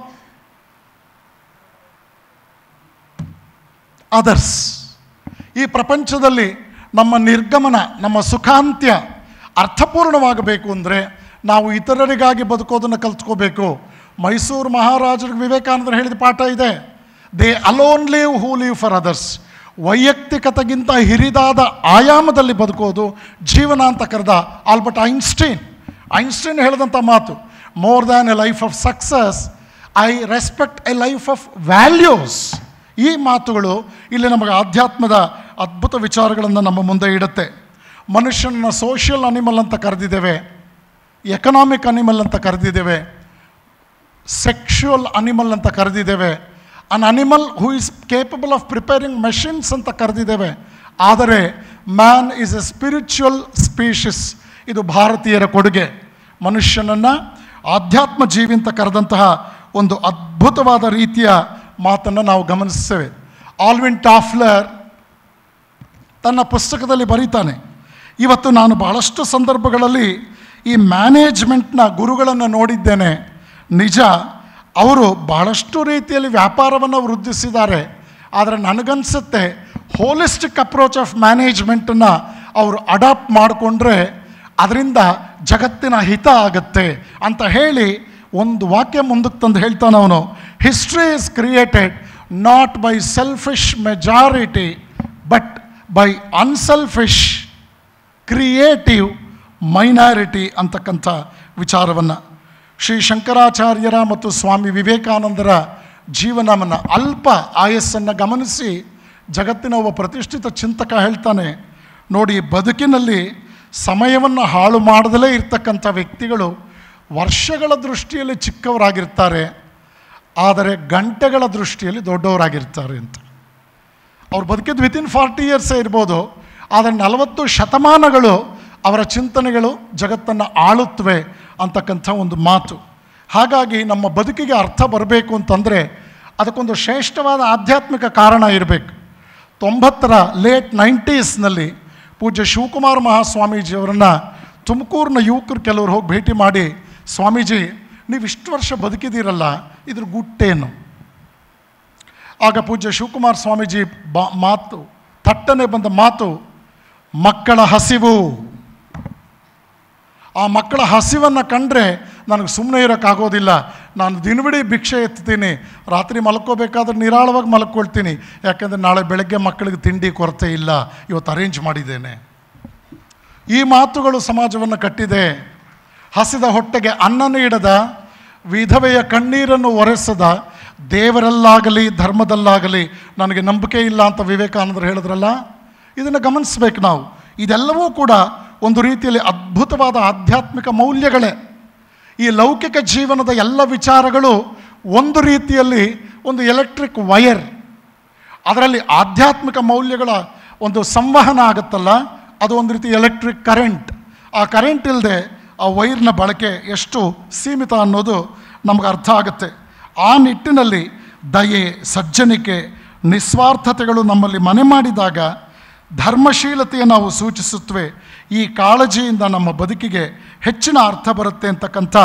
others ಈ ಪ್ರಪಂಚದಲ್ಲಿ ನಮ್ಮ ನಿರ್ಗಮನ ನಮ್ಮ ಸುಖಾಂತ್ಯ ಅರ್ಥಪೂರ್ಣವಾಗಬೇಕು ಅಂದರೆ ನಾವು ಇತರರಿಗಾಗಿ ಬದುಕೋದನ್ನು ಕಲ್ತ್ಕೋಬೇಕು ಮೈಸೂರು ಮಹಾರಾಜರಿಗೆ ವಿವೇಕಾನಂದರು ಹೇಳಿದ ಪಾಠ ಇದೆ they alone live who live for others ವೈಯಕ್ತಿಕತೆಗಿಂತ ಹಿರಿದಾದ ಆಯಾಮದಲ್ಲಿ ಬದುಕೋದು ಜೀವನ ಅಂತ ಕರೆದ ಆಲ್ಬರ್ಟ್ ಐನ್ಸ್ಟೈನ್ ಐನ್ಸ್ಟೈನ್ ಹೇಳಿದಂಥ ಮಾತು more than a life of success I respect a life of values ಈ ಮಾತುಗಳು ಇಲ್ಲಿ ನಮಗೆ ಆಧ್ಯಾತ್ಮದ ಅದ್ಭುತ ವಿಚಾರಗಳನ್ನು ನಮ್ಮ ಮುಂದೆ ಇಡುತ್ತೆ ಮನುಷ್ಯನನ್ನು ಸೋಷಿಯಲ್ ಅನಿಮಲ್ ಅಂತ ಕರೆದಿದ್ದೇವೆ ಎಕನಾಮಿಕ್ ಅನಿಮಲ್ ಅಂತ ಕರೆದಿದ್ದೇವೆ ಸೆಕ್ಷುವಲ್ ಅನಿಮಲ್ ಅಂತ ಕರೆದಿದ್ದೇವೆ an animal who is capable of preparing machines ಅಂತ ಕರೆದಿದ್ದೇವೆ ಆದರೆ man is a spiritual species ಇದು ಭಾರತೀಯರ ಕೊಡುಗೆ ಮನುಷ್ಯನನ್ನು ಆಧ್ಯಾತ್ಮ ಜೀವಿ ಅಂತ ಕರೆದಂತಹ ಒಂದು ಅದ್ಭುತವಾದ ರೀತಿಯ ಮಾತನ್ನು ನಾವು ಗಮನಿಸ್ತೇವೆ ಆಲ್ವಿನ್ ಟಾಫ್ಲರ್ ತನ್ನ ಪುಸ್ತಕದಲ್ಲಿ ಬರೀತಾನೆ ಇವತ್ತು ನಾನು ಬಹಳಷ್ಟು ಸಂದರ್ಭಗಳಲ್ಲಿ ಈ ಮ್ಯಾನೇಜ್ಮೆಂಟ್ನ ಗುರುಗಳನ್ನು ನೋಡಿದ್ದೇನೆ ನಿಜ ಅವರು ಬಹಳಷ್ಟು ರೀತಿಯಲ್ಲಿ ವ್ಯಾಪಾರವನ್ನು ವೃದ್ಧಿಸಿದ್ದಾರೆ ಆದರೆ ನನಗನ್ಸುತ್ತೆ ಹೋಲಿಸ್ಟಿಕ್ ಅಪ್ರೋಚ್ ಆಫ್ ಮ್ಯಾನೇಜ್ಮೆಂಟನ್ನು ಅವರು ಅಡಾಪ್ಟ್ ಮಾಡಿಕೊಂಡ್ರೆ ಅದರಿಂದ ಜಗತ್ತಿನ ಹಿತ ಆಗುತ್ತೆ ಅಂತ ಹೇಳಿ ಒಂದು ವಾಕ್ಯ ಮುಂದಕ್ಕೆ ತಂದು ಹೇಳ್ತಾನೆ ಅವನು history is created not by selfish majority but by unselfish creative minority ಅಂತಕ್ಕಂಥ ವಿಚಾರವನ್ನು ಶ್ರೀ ಶಂಕರಾಚಾರ್ಯರ ಮತ್ತು ಸ್ವಾಮಿ ವಿವೇಕಾನಂದರ ಜೀವನವನ್ನು ಅಲ್ಪ ಆಯಸ್ಸನ್ನು ಗಮನಿಸಿ ಜಗತ್ತಿನ ಒಬ್ಬ ಪ್ರತಿಷ್ಠಿತ ಚಿಂತಕ ಹೇಳ್ತಾನೆ ನೋಡಿ ಬದುಕಿನಲ್ಲಿ ಸಮಯವನ್ನು ಹಾಳು ಮಾಡದಲೇ ಇರ್ತಕ್ಕಂಥ ವ್ಯಕ್ತಿಗಳು ವರ್ಷಗಳ ದೃಷ್ಟಿಯಲ್ಲಿ ಚಿಕ್ಕವರಾಗಿರ್ತಾರೆ ಆದರೆ ಗಂಟೆಗಳ ದೃಷ್ಟಿಯಲ್ಲಿ ದೊಡ್ಡವರಾಗಿರ್ತಾರೆ ಅಂತ ಅವ್ರು ಬದುಕಿದ್ದು ವಿತಿನ್ ಫಾರ್ಟಿ ಇಯರ್ಸೇ ಇರ್ಬೋದು ಆದರೆ ನಲವತ್ತು ಶತಮಾನಗಳು ಅವರ ಚಿಂತನೆಗಳು ಜಗತ್ತನ್ನು ಆಳುತ್ತವೆ ಅಂತಕ್ಕಂಥ ಒಂದು ಮಾತು ಹಾಗಾಗಿ ನಮ್ಮ ಬದುಕಿಗೆ ಅರ್ಥ ಬರಬೇಕು ಅಂತಂದರೆ ಅದಕ್ಕೊಂದು ಶ್ರೇಷ್ಠವಾದ ಆಧ್ಯಾತ್ಮಿಕ ಕಾರಣ ಇರಬೇಕು ತೊಂಬತ್ತರ ಲೇಟ್ ನೈಂಟೀಸ್ನಲ್ಲಿ ಪೂಜ್ಯ ಶಿವಕುಮಾರ ಮಹಾಸ್ವಾಮೀಜಿಯವರನ್ನು ತುಮಕೂರಿನ ಯುವಕರು ಕೆಲವರು ಹೋಗಿ ಭೇಟಿ ಮಾಡಿ ಸ್ವಾಮೀಜಿ ನೀವು ಇಷ್ಟು ವರ್ಷ ಬದುಕಿದ್ದೀರಲ್ಲ ಇದ್ರ ಗುಟ್ಟೇನು ಆಗ ಪೂಜ್ಯ ಶಿವಕುಮಾರ ಸ್ವಾಮೀಜಿ ಬಾ ಮಾತು ಥಟ್ಟನೆ ಬಂದ ಮಾತು ಮಕ್ಕಳ ಹಸಿವು ಆ ಮಕ್ಕಳ ಹಸಿವನ್ನು ಕಂಡ್ರೆ ನನಗೆ ಸುಮ್ಮನೆ ಇರೋಕ್ಕಾಗೋದಿಲ್ಲ ನಾನು ದಿನವಿಡೀ ಭಿಕ್ಷೆ ಎತ್ತೀನಿ ರಾತ್ರಿ ಮಲ್ಕೋಬೇಕಾದ್ರೆ ನಿರಾಳವಾಗಿ ಮಲ್ಕೊಳ್ತೀನಿ ಯಾಕಂದರೆ ನಾಳೆ ಬೆಳಗ್ಗೆ ಮಕ್ಕಳಿಗೆ ತಿಂಡಿ ಕೊರತೆ ಇಲ್ಲ ಇವತ್ತು ಅರೇಂಜ್ ಮಾಡಿದ್ದೇನೆ ಈ ಮಾತುಗಳು ಸಮಾಜವನ್ನು ಕಟ್ಟಿದೆ ಹಸಿದ ಹೊಟ್ಟೆಗೆ ಅನ್ನ ನೀಡದ ವಿಧವೆಯ ಕಣ್ಣೀರನ್ನು ಒರೆಸದ ದೇವರಲ್ಲಾಗಲಿ ಧರ್ಮದಲ್ಲಾಗಲಿ ನನಗೆ ನಂಬಿಕೆ ಇಲ್ಲ ಅಂತ ವಿವೇಕಾನಂದರು ಹೇಳಿದ್ರಲ್ಲ ಇದನ್ನು ಗಮನಿಸ್ಬೇಕು ನಾವು ಇದೆಲ್ಲವೂ ಕೂಡ ಒಂದು ರೀತಿಯಲ್ಲಿ ಅದ್ಭುತವಾದ ಆಧ್ಯಾತ್ಮಿಕ ಮೌಲ್ಯಗಳೇ ಈ ಲೌಕಿಕ ಜೀವನದ ಎಲ್ಲ ವಿಚಾರಗಳು ಒಂದು ರೀತಿಯಲ್ಲಿ ಒಂದು ಎಲೆಕ್ಟ್ರಿಕ್ ವಯರ್ ಅದರಲ್ಲಿ ಆಧ್ಯಾತ್ಮಿಕ ಮೌಲ್ಯಗಳ ಒಂದು ಸಂವಹನ ಆಗುತ್ತಲ್ಲ ಅದು ಒಂದು ರೀತಿ ಎಲೆಕ್ಟ್ರಿಕ್ ಕರೆಂಟ್ ಆ ಕರೆಂಟ್ ಇಲ್ಲದೆ ಆ ವೈರ್ನ ಬಳಕೆ ಎಷ್ಟು ಸೀಮಿತ ಅನ್ನೋದು ನಮಗೆ ಅರ್ಥ ಆಗುತ್ತೆ ಆ ನಿಟ್ಟಿನಲ್ಲಿ ದಯೆ ಸಜ್ಜನಿಕೆ ನಿಸ್ವಾರ್ಥತೆಗಳು ನಮ್ಮಲ್ಲಿ ಮನೆ ಮಾಡಿದಾಗ ಧರ್ಮಶೀಲತೆಯನ್ನು ನಾವು ಸೂಚಿಸುತ್ತವೆ ಈ ಕಾಳಜಿಯಿಂದ ನಮ್ಮ ಬದುಕಿಗೆ ಹೆಚ್ಚಿನ ಅರ್ಥ ಬರುತ್ತೆ ಅಂತಕ್ಕಂಥ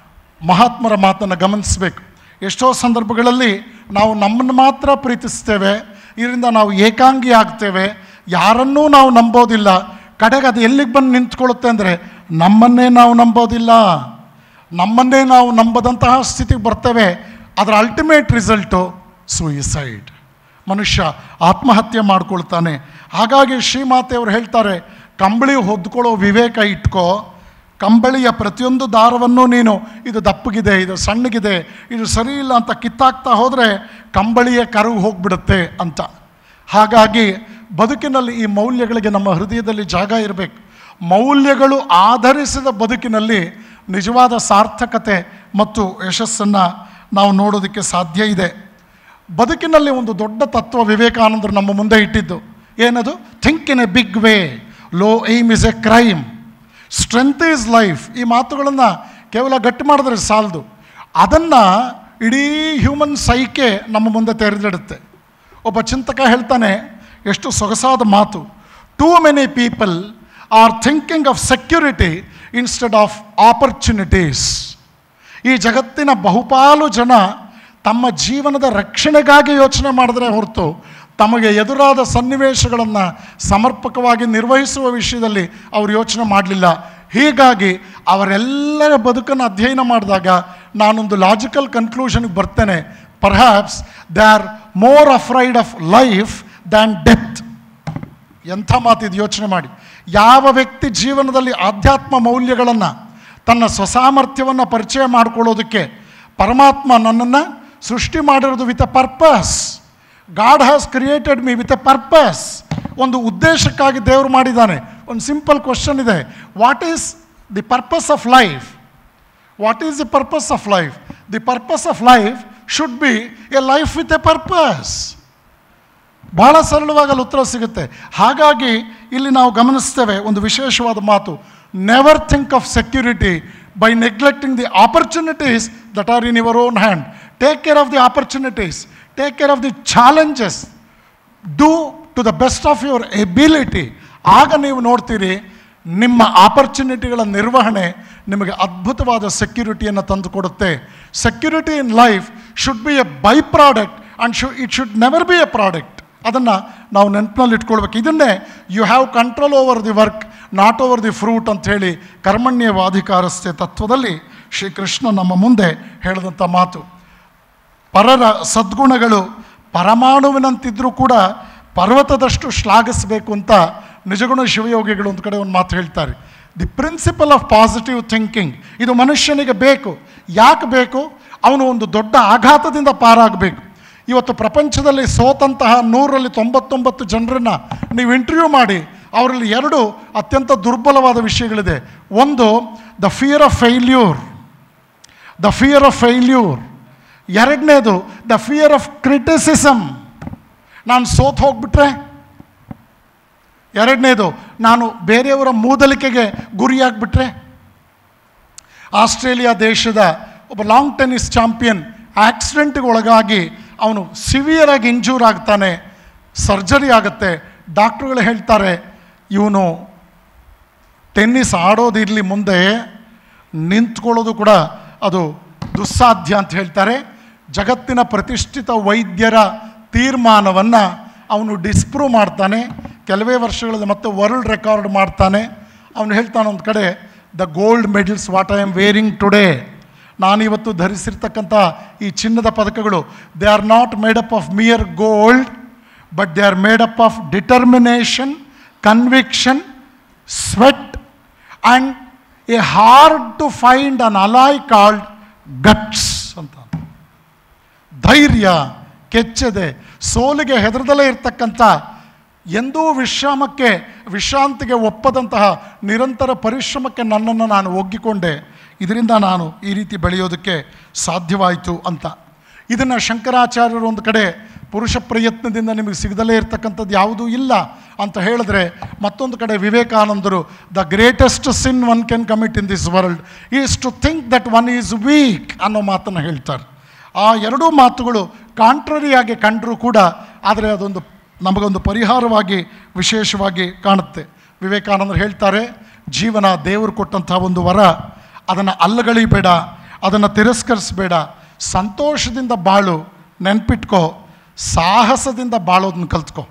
ಮಹಾತ್ಮರ ಮಾತನ್ನು ಗಮನಿಸಬೇಕು ಎಷ್ಟೋ ಸಂದರ್ಭಗಳಲ್ಲಿ ನಾವು ನಮ್ಮನ್ನು ಮಾತ್ರ ಪ್ರೀತಿಸ್ತೇವೆ ಇದರಿಂದ ನಾವು ಏಕಾಂಗಿ ಆಗ್ತೇವೆ ಯಾರನ್ನೂ ನಾವು ನಂಬೋದಿಲ್ಲ ಕಡೆಗೆ ಅದು ಎಲ್ಲಿಗೆ ಬಂದು ನಿಂತ್ಕೊಳ್ಳುತ್ತೆ ಅಂದರೆ ನಮ್ಮನ್ನೇ ನಾವು ನಂಬೋದಿಲ್ಲ ನಮ್ಮನ್ನೇ ನಾವು ನಂಬದಂತಹ ಸ್ಥಿತಿಗೆ ಬರ್ತೇವೆ ಅದರ ಅಲ್ಟಿಮೇಟ್ ರಿಸಲ್ಟು ಸೂಯಿಸೈಡ್ ಮನುಷ್ಯ ಆತ್ಮಹತ್ಯೆ ಮಾಡ್ಕೊಳ್ತಾನೆ ಹಾಗಾಗಿ ಶ್ರೀಮಾತೆಯವರು ಹೇಳ್ತಾರೆ ಕಂಬಳಿ ಹೊದ್ಕೊಳ್ಳೋ ವಿವೇಕ ಇಟ್ಕೋ ಕಂಬಳಿಯ ಪ್ರತಿಯೊಂದು ದಾರವನ್ನು ನೀನು ಇದು ದಪ್ಪಗಿದೆ ಇದು ಸಣ್ಣಗಿದೆ ಇದು ಸರಿ ಇಲ್ಲ ಅಂತ ಕಿತ್ತಾಕ್ತಾ ಹೋದರೆ ಕಂಬಳಿಯ ಕರವು ಹೋಗ್ಬಿಡುತ್ತೆ ಅಂತ ಹಾಗಾಗಿ ಬದುಕಿನಲ್ಲಿ ಈ ಮೌಲ್ಯಗಳಿಗೆ ನಮ್ಮ ಹೃದಯದಲ್ಲಿ ಜಾಗ ಇರಬೇಕು ಮೌಲ್ಯಗಳು ಆಧರಿಸಿದ ಬದುಕಿನಲ್ಲಿ ನಿಜವಾದ ಸಾರ್ಥಕತೆ ಮತ್ತು ಯಶಸ್ಸನ್ನು ನಾವು ನೋಡೋದಕ್ಕೆ ಸಾಧ್ಯ ಇದೆ ಬದುಕಿನಲ್ಲಿ ಒಂದು ದೊಡ್ಡ ತತ್ವ ವಿವೇಕಾನಂದರು ನಮ್ಮ ಮುಂದೆ ಇಟ್ಟಿದ್ದು ಏನದು think in a big way low aim is a crime strength is life ಈ ಮಾತುಗಳನ್ನು ಕೇವಲ ಗಟ್ಟಿ ಮಾಡಿದ್ರೆ ಸಾಲದು ಅದನ್ನು ಇಡೀ ಹ್ಯೂಮನ್ ಸೈಕೆ ನಮ್ಮ ಮುಂದೆ ತೆರೆದಿಡುತ್ತೆ ಒಬ್ಬ ಚಿಂತಕ ಹೇಳ್ತಾನೆ ಎಷ್ಟು ಸೊಗಸಾದ ಮಾತು too many people are thinking of security instead of opportunities ಈ ಜಗತ್ತಿನ ಬಹುಪಾಲು ಜನ ತಮ್ಮ ಜೀವನದ ರಕ್ಷಣೆಗಾಗಿ ಯೋಚನೆ ಮಾಡಿದ್ರೆ ಹೊರತು ತಮಗೆ ಎದುರಾದ ಸನ್ನಿವೇಶಗಳನ್ನು ಸಮರ್ಪಕವಾಗಿ ನಿರ್ವಹಿಸುವ ವಿಷಯದಲ್ಲಿ ಅವರು ಯೋಚನೆ ಮಾಡಲಿಲ್ಲ ಹೀಗಾಗಿ ಅವರೆಲ್ಲರ ಬದುಕನ್ನು ಅಧ್ಯಯನ ಮಾಡಿದಾಗ ನಾನೊಂದು ಲಾಜಿಕಲ್ ಕನ್ಕ್ಲೂಷನ್ಗೆ ಬರ್ತೇನೆ perhaps they are more afraid of life than death ಎಂಥ ಮಾತಿದು ಯೋಚನೆ ಮಾಡಿ ಯಾವ ವ್ಯಕ್ತಿ ಜೀವನದಲ್ಲಿ ಆಧ್ಯಾತ್ಮ ಮೌಲ್ಯಗಳನ್ನು ತನ್ನ ಸ್ವಸಾಮರ್ಥ್ಯವನ್ನು ಪರಿಚಯ ಮಾಡಿಕೊಳ್ಳೋದಕ್ಕೆ ಪರಮಾತ್ಮ ನನ್ನನ್ನು ಸೃಷ್ಟಿ ಮಾಡಿರೋದು with a purpose God has created me with a purpose ಒಂದು ಉದ್ದೇಶಕ್ಕಾಗಿ ದೇವರು ಮಾಡಿದ್ದಾನೆ ಒಂದು ಸಿಂಪಲ್ ಕ್ವಶನ್ ಇದೆ what is the purpose of life what is the purpose of life the purpose of life should be a life with a purpose ಬಹಳ ಸರಳವಾಗಿ ಅಲ್ಲಿ ಉತ್ತರ ಸಿಗುತ್ತೆ ಹಾಗಾಗಿ ಇಲ್ಲಿ ನಾವು ಗಮನಿಸ್ತೇವೆ ಒಂದು ವಿಶೇಷವಾದ ಮಾತು never think of security by neglecting the opportunities that are in your own hand take care of the opportunities take care of the challenges do to the best of your ability ಆಗ ನೀವು ನೋಡ್ತೀರಿ ನಿಮ್ಮ ಆಪರ್ಚುನಿಟಿಗಳ ನಿರ್ವಹಣೆ ನಿಮಗೆ ಅದ್ಭುತವಾದ ಸೆಕ್ಯೂರಿಟಿಯನ್ನು ತಂದುಕೊಡುತ್ತೆ security in life should be a by product and sh it should never be a product ಅದನ್ನು ನಾವು ನೆನಪಿನಲ್ಲಿ ಇಟ್ಕೊಳ್ಬೇಕು ಇದನ್ನೇ you have control over the work not over the fruit ಅಂತ ಹೇಳಿ ಕರ್ಮಣ್ಯವಾಧಿಕಾರಸ್ಥೆ ತತ್ವದಲ್ಲಿ ಶ್ರೀಕೃಷ್ಣ ನಮ್ಮ ಮುಂದೆ ಹೇಳಿದಂಥ ಮಾತು ಪರರ ಸದ್ಗುಣಗಳು ಪರಮಾಣುವಿನಂತಿದ್ರೂ ಕೂಡ ಪರ್ವತದಷ್ಟು ಶ್ಲಾಘಿಸಬೇಕು ಅಂತ ನಿಜಗುಣ ಶಿವಯೋಗಿಗಳು ಒಂದು ಕಡೆ ಒಂದು ಮಾತು ಹೇಳ್ತಾರೆ the principle of positive thinking ಇದು ಮನುಷ್ಯನಿಗೆ ಬೇಕು ಯಾಕೆ ಬೇಕು ಅವನು ಒಂದು ದೊಡ್ಡ ಆಘಾತದಿಂದ ಪಾರಾಗಬೇಕು ಇವತ್ತು ಪ್ರಪಂಚದಲ್ಲಿ ಸೋತಂತಹ ನೂರಲ್ಲಿ ತೊಂಬತ್ತೊಂಬತ್ತು ಜನರನ್ನು ನೀವು ಇಂಟರ್ವ್ಯೂ ಮಾಡಿ ಅವರಲ್ಲಿ ಎರಡು ಅತ್ಯಂತ ದುರ್ಬಲವಾದ ವಿಷಯಗಳಿದೆ ಒಂದು the fear of failure the fear of failure ಎರಡನೇದು ದ ಫಿಯರ್ ಆಫ್ ಕ್ರಿಟಿಸಿಸಮ್ ನಾನು ಸೋತ್ ಹೋಗ್ಬಿಟ್ರೆ ಎರಡನೇದು ನಾನು ಬೇರೆಯವರ ಮೂದಲಿಕೆಗೆ ಗುರಿಯಾಗ್ಬಿಟ್ರೆ ಆಸ್ಟ್ರೇಲಿಯಾ ದೇಶದ ಒಬ್ಬ ಲಾಂಗ್ ಟೆನ್ನಿಸ್ ಚಾಂಪಿಯನ್ ಆಕ್ಸಿಡೆಂಟ್ಗೆ ಒಳಗಾಗಿ ಅವನು ಸಿವಿಯರ್ ಆಗಿ ಇಂಜೂರ್ ಆಗ್ತಾನೆ ಸರ್ಜರಿ ಆಗುತ್ತೆ ಡಾಕ್ಟ್ರುಗಳು ಹೇಳ್ತಾರೆ ಇವನು ಟೆನ್ನಿಸ್ ಆಡೋದಿರಲಿ ಮುಂದೆ ನಿಂತ್ಕೊಳ್ಳೋದು ಕೂಡ ಅದು ದುಸ್ಸಾಧ್ಯ ಅಂತ ಹೇಳ್ತಾರೆ ಜಗತ್ತಿನ ಪ್ರತಿಷ್ಠಿತ ವೈದ್ಯರ ತೀರ್ಮಾನವನ್ನು ಅವನು ಡಿಸ್ಪ್ರೂವ್ ಮಾಡ್ತಾನೆ ಕೆಲವೇ ವರ್ಷಗಳಲ್ಲಿ ಮತ್ತೆ ವರ್ಲ್ಡ್ ರೆಕಾರ್ಡ್ ಮಾಡ್ತಾನೆ ಅವನು ಹೇಳ್ತಾನೆ ಒಂದು ಕಡೆ the gold medals what I am wearing today ನಾನಿವತ್ತು ಧರಿಸಿರ್ತಕ್ಕಂಥ ಈ ಚಿನ್ನದ ಪದಕಗಳು they are not made up of mere gold but they are made up of determination conviction sweat and a hard to find an alloy called guts ಅಂತ ಧೈರ್ಯ ಕೆಚ್ಚದೆ ಸೋಲಿಗೆ ಹೆದರದಲ್ಲೇ ಇರ್ತಕ್ಕಂಥ ಎಂದೂ ವಿಶ್ರಾಮಕ್ಕೆ ವಿಶ್ರಾಂತಿಗೆ ಒಪ್ಪದಂತಹ ನಿರಂತರ ಪರಿಶ್ರಮಕ್ಕೆ ನನ್ನನ್ನು ನಾನು ಒಗ್ಗಿಕೊಂಡೆ ಇದರಿಂದ ನಾನು ಈ ರೀತಿ ಬೆಳೆಯೋದಕ್ಕೆ ಸಾಧ್ಯವಾಯಿತು ಅಂತ ಇದನ್ನು ಶಂಕರಾಚಾರ್ಯರು ಒಂದು ಕಡೆ ಪುರುಷ ಪ್ರಯತ್ನದಿಂದ ನಿಮಗೆ ಸಿಗದಲೇ ಇರತಕ್ಕಂಥದ್ದು ಯಾವುದೂ ಇಲ್ಲ ಅಂತ ಹೇಳಿದ್ರೆ ಮತ್ತೊಂದು ಕಡೆ ವಿವೇಕಾನಂದರು the greatest sin one can commit in this world is to think that one is weak ಅನ್ನೋ ಮಾತನ್ನು ಹೇಳ್ತಾರೆ ಆ ಎರಡೂ ಮಾತುಗಳು ಕಾಂಟ್ರರಿಯಾಗಿ ಕಂಡರೂ ಕೂಡ ಆದರೆ ಅದೊಂದು ನಮಗೊಂದು ಪರಿಹಾರವಾಗಿ ವಿಶೇಷವಾಗಿ ಕಾಣುತ್ತೆ ವಿವೇಕಾನಂದರು ಹೇಳ್ತಾರೆ ಜೀವನ ದೇವರು ಕೊಟ್ಟಂಥ ಒಂದು ವರ ಅದನ್ನು ಅಲ್ಲಗಳಿಬೇಡ ಅದನ್ನು ತಿರಸ್ಕರಿಸಬೇಡ ಸಂತೋಷದಿಂದ ಬಾಳು ನೆನ್ಪಿಟ್ಕೋ ಸಾಹಸದಿಂದ ಬಾಳೋದನ್ನ ಕಲ್ತ್ಕೋ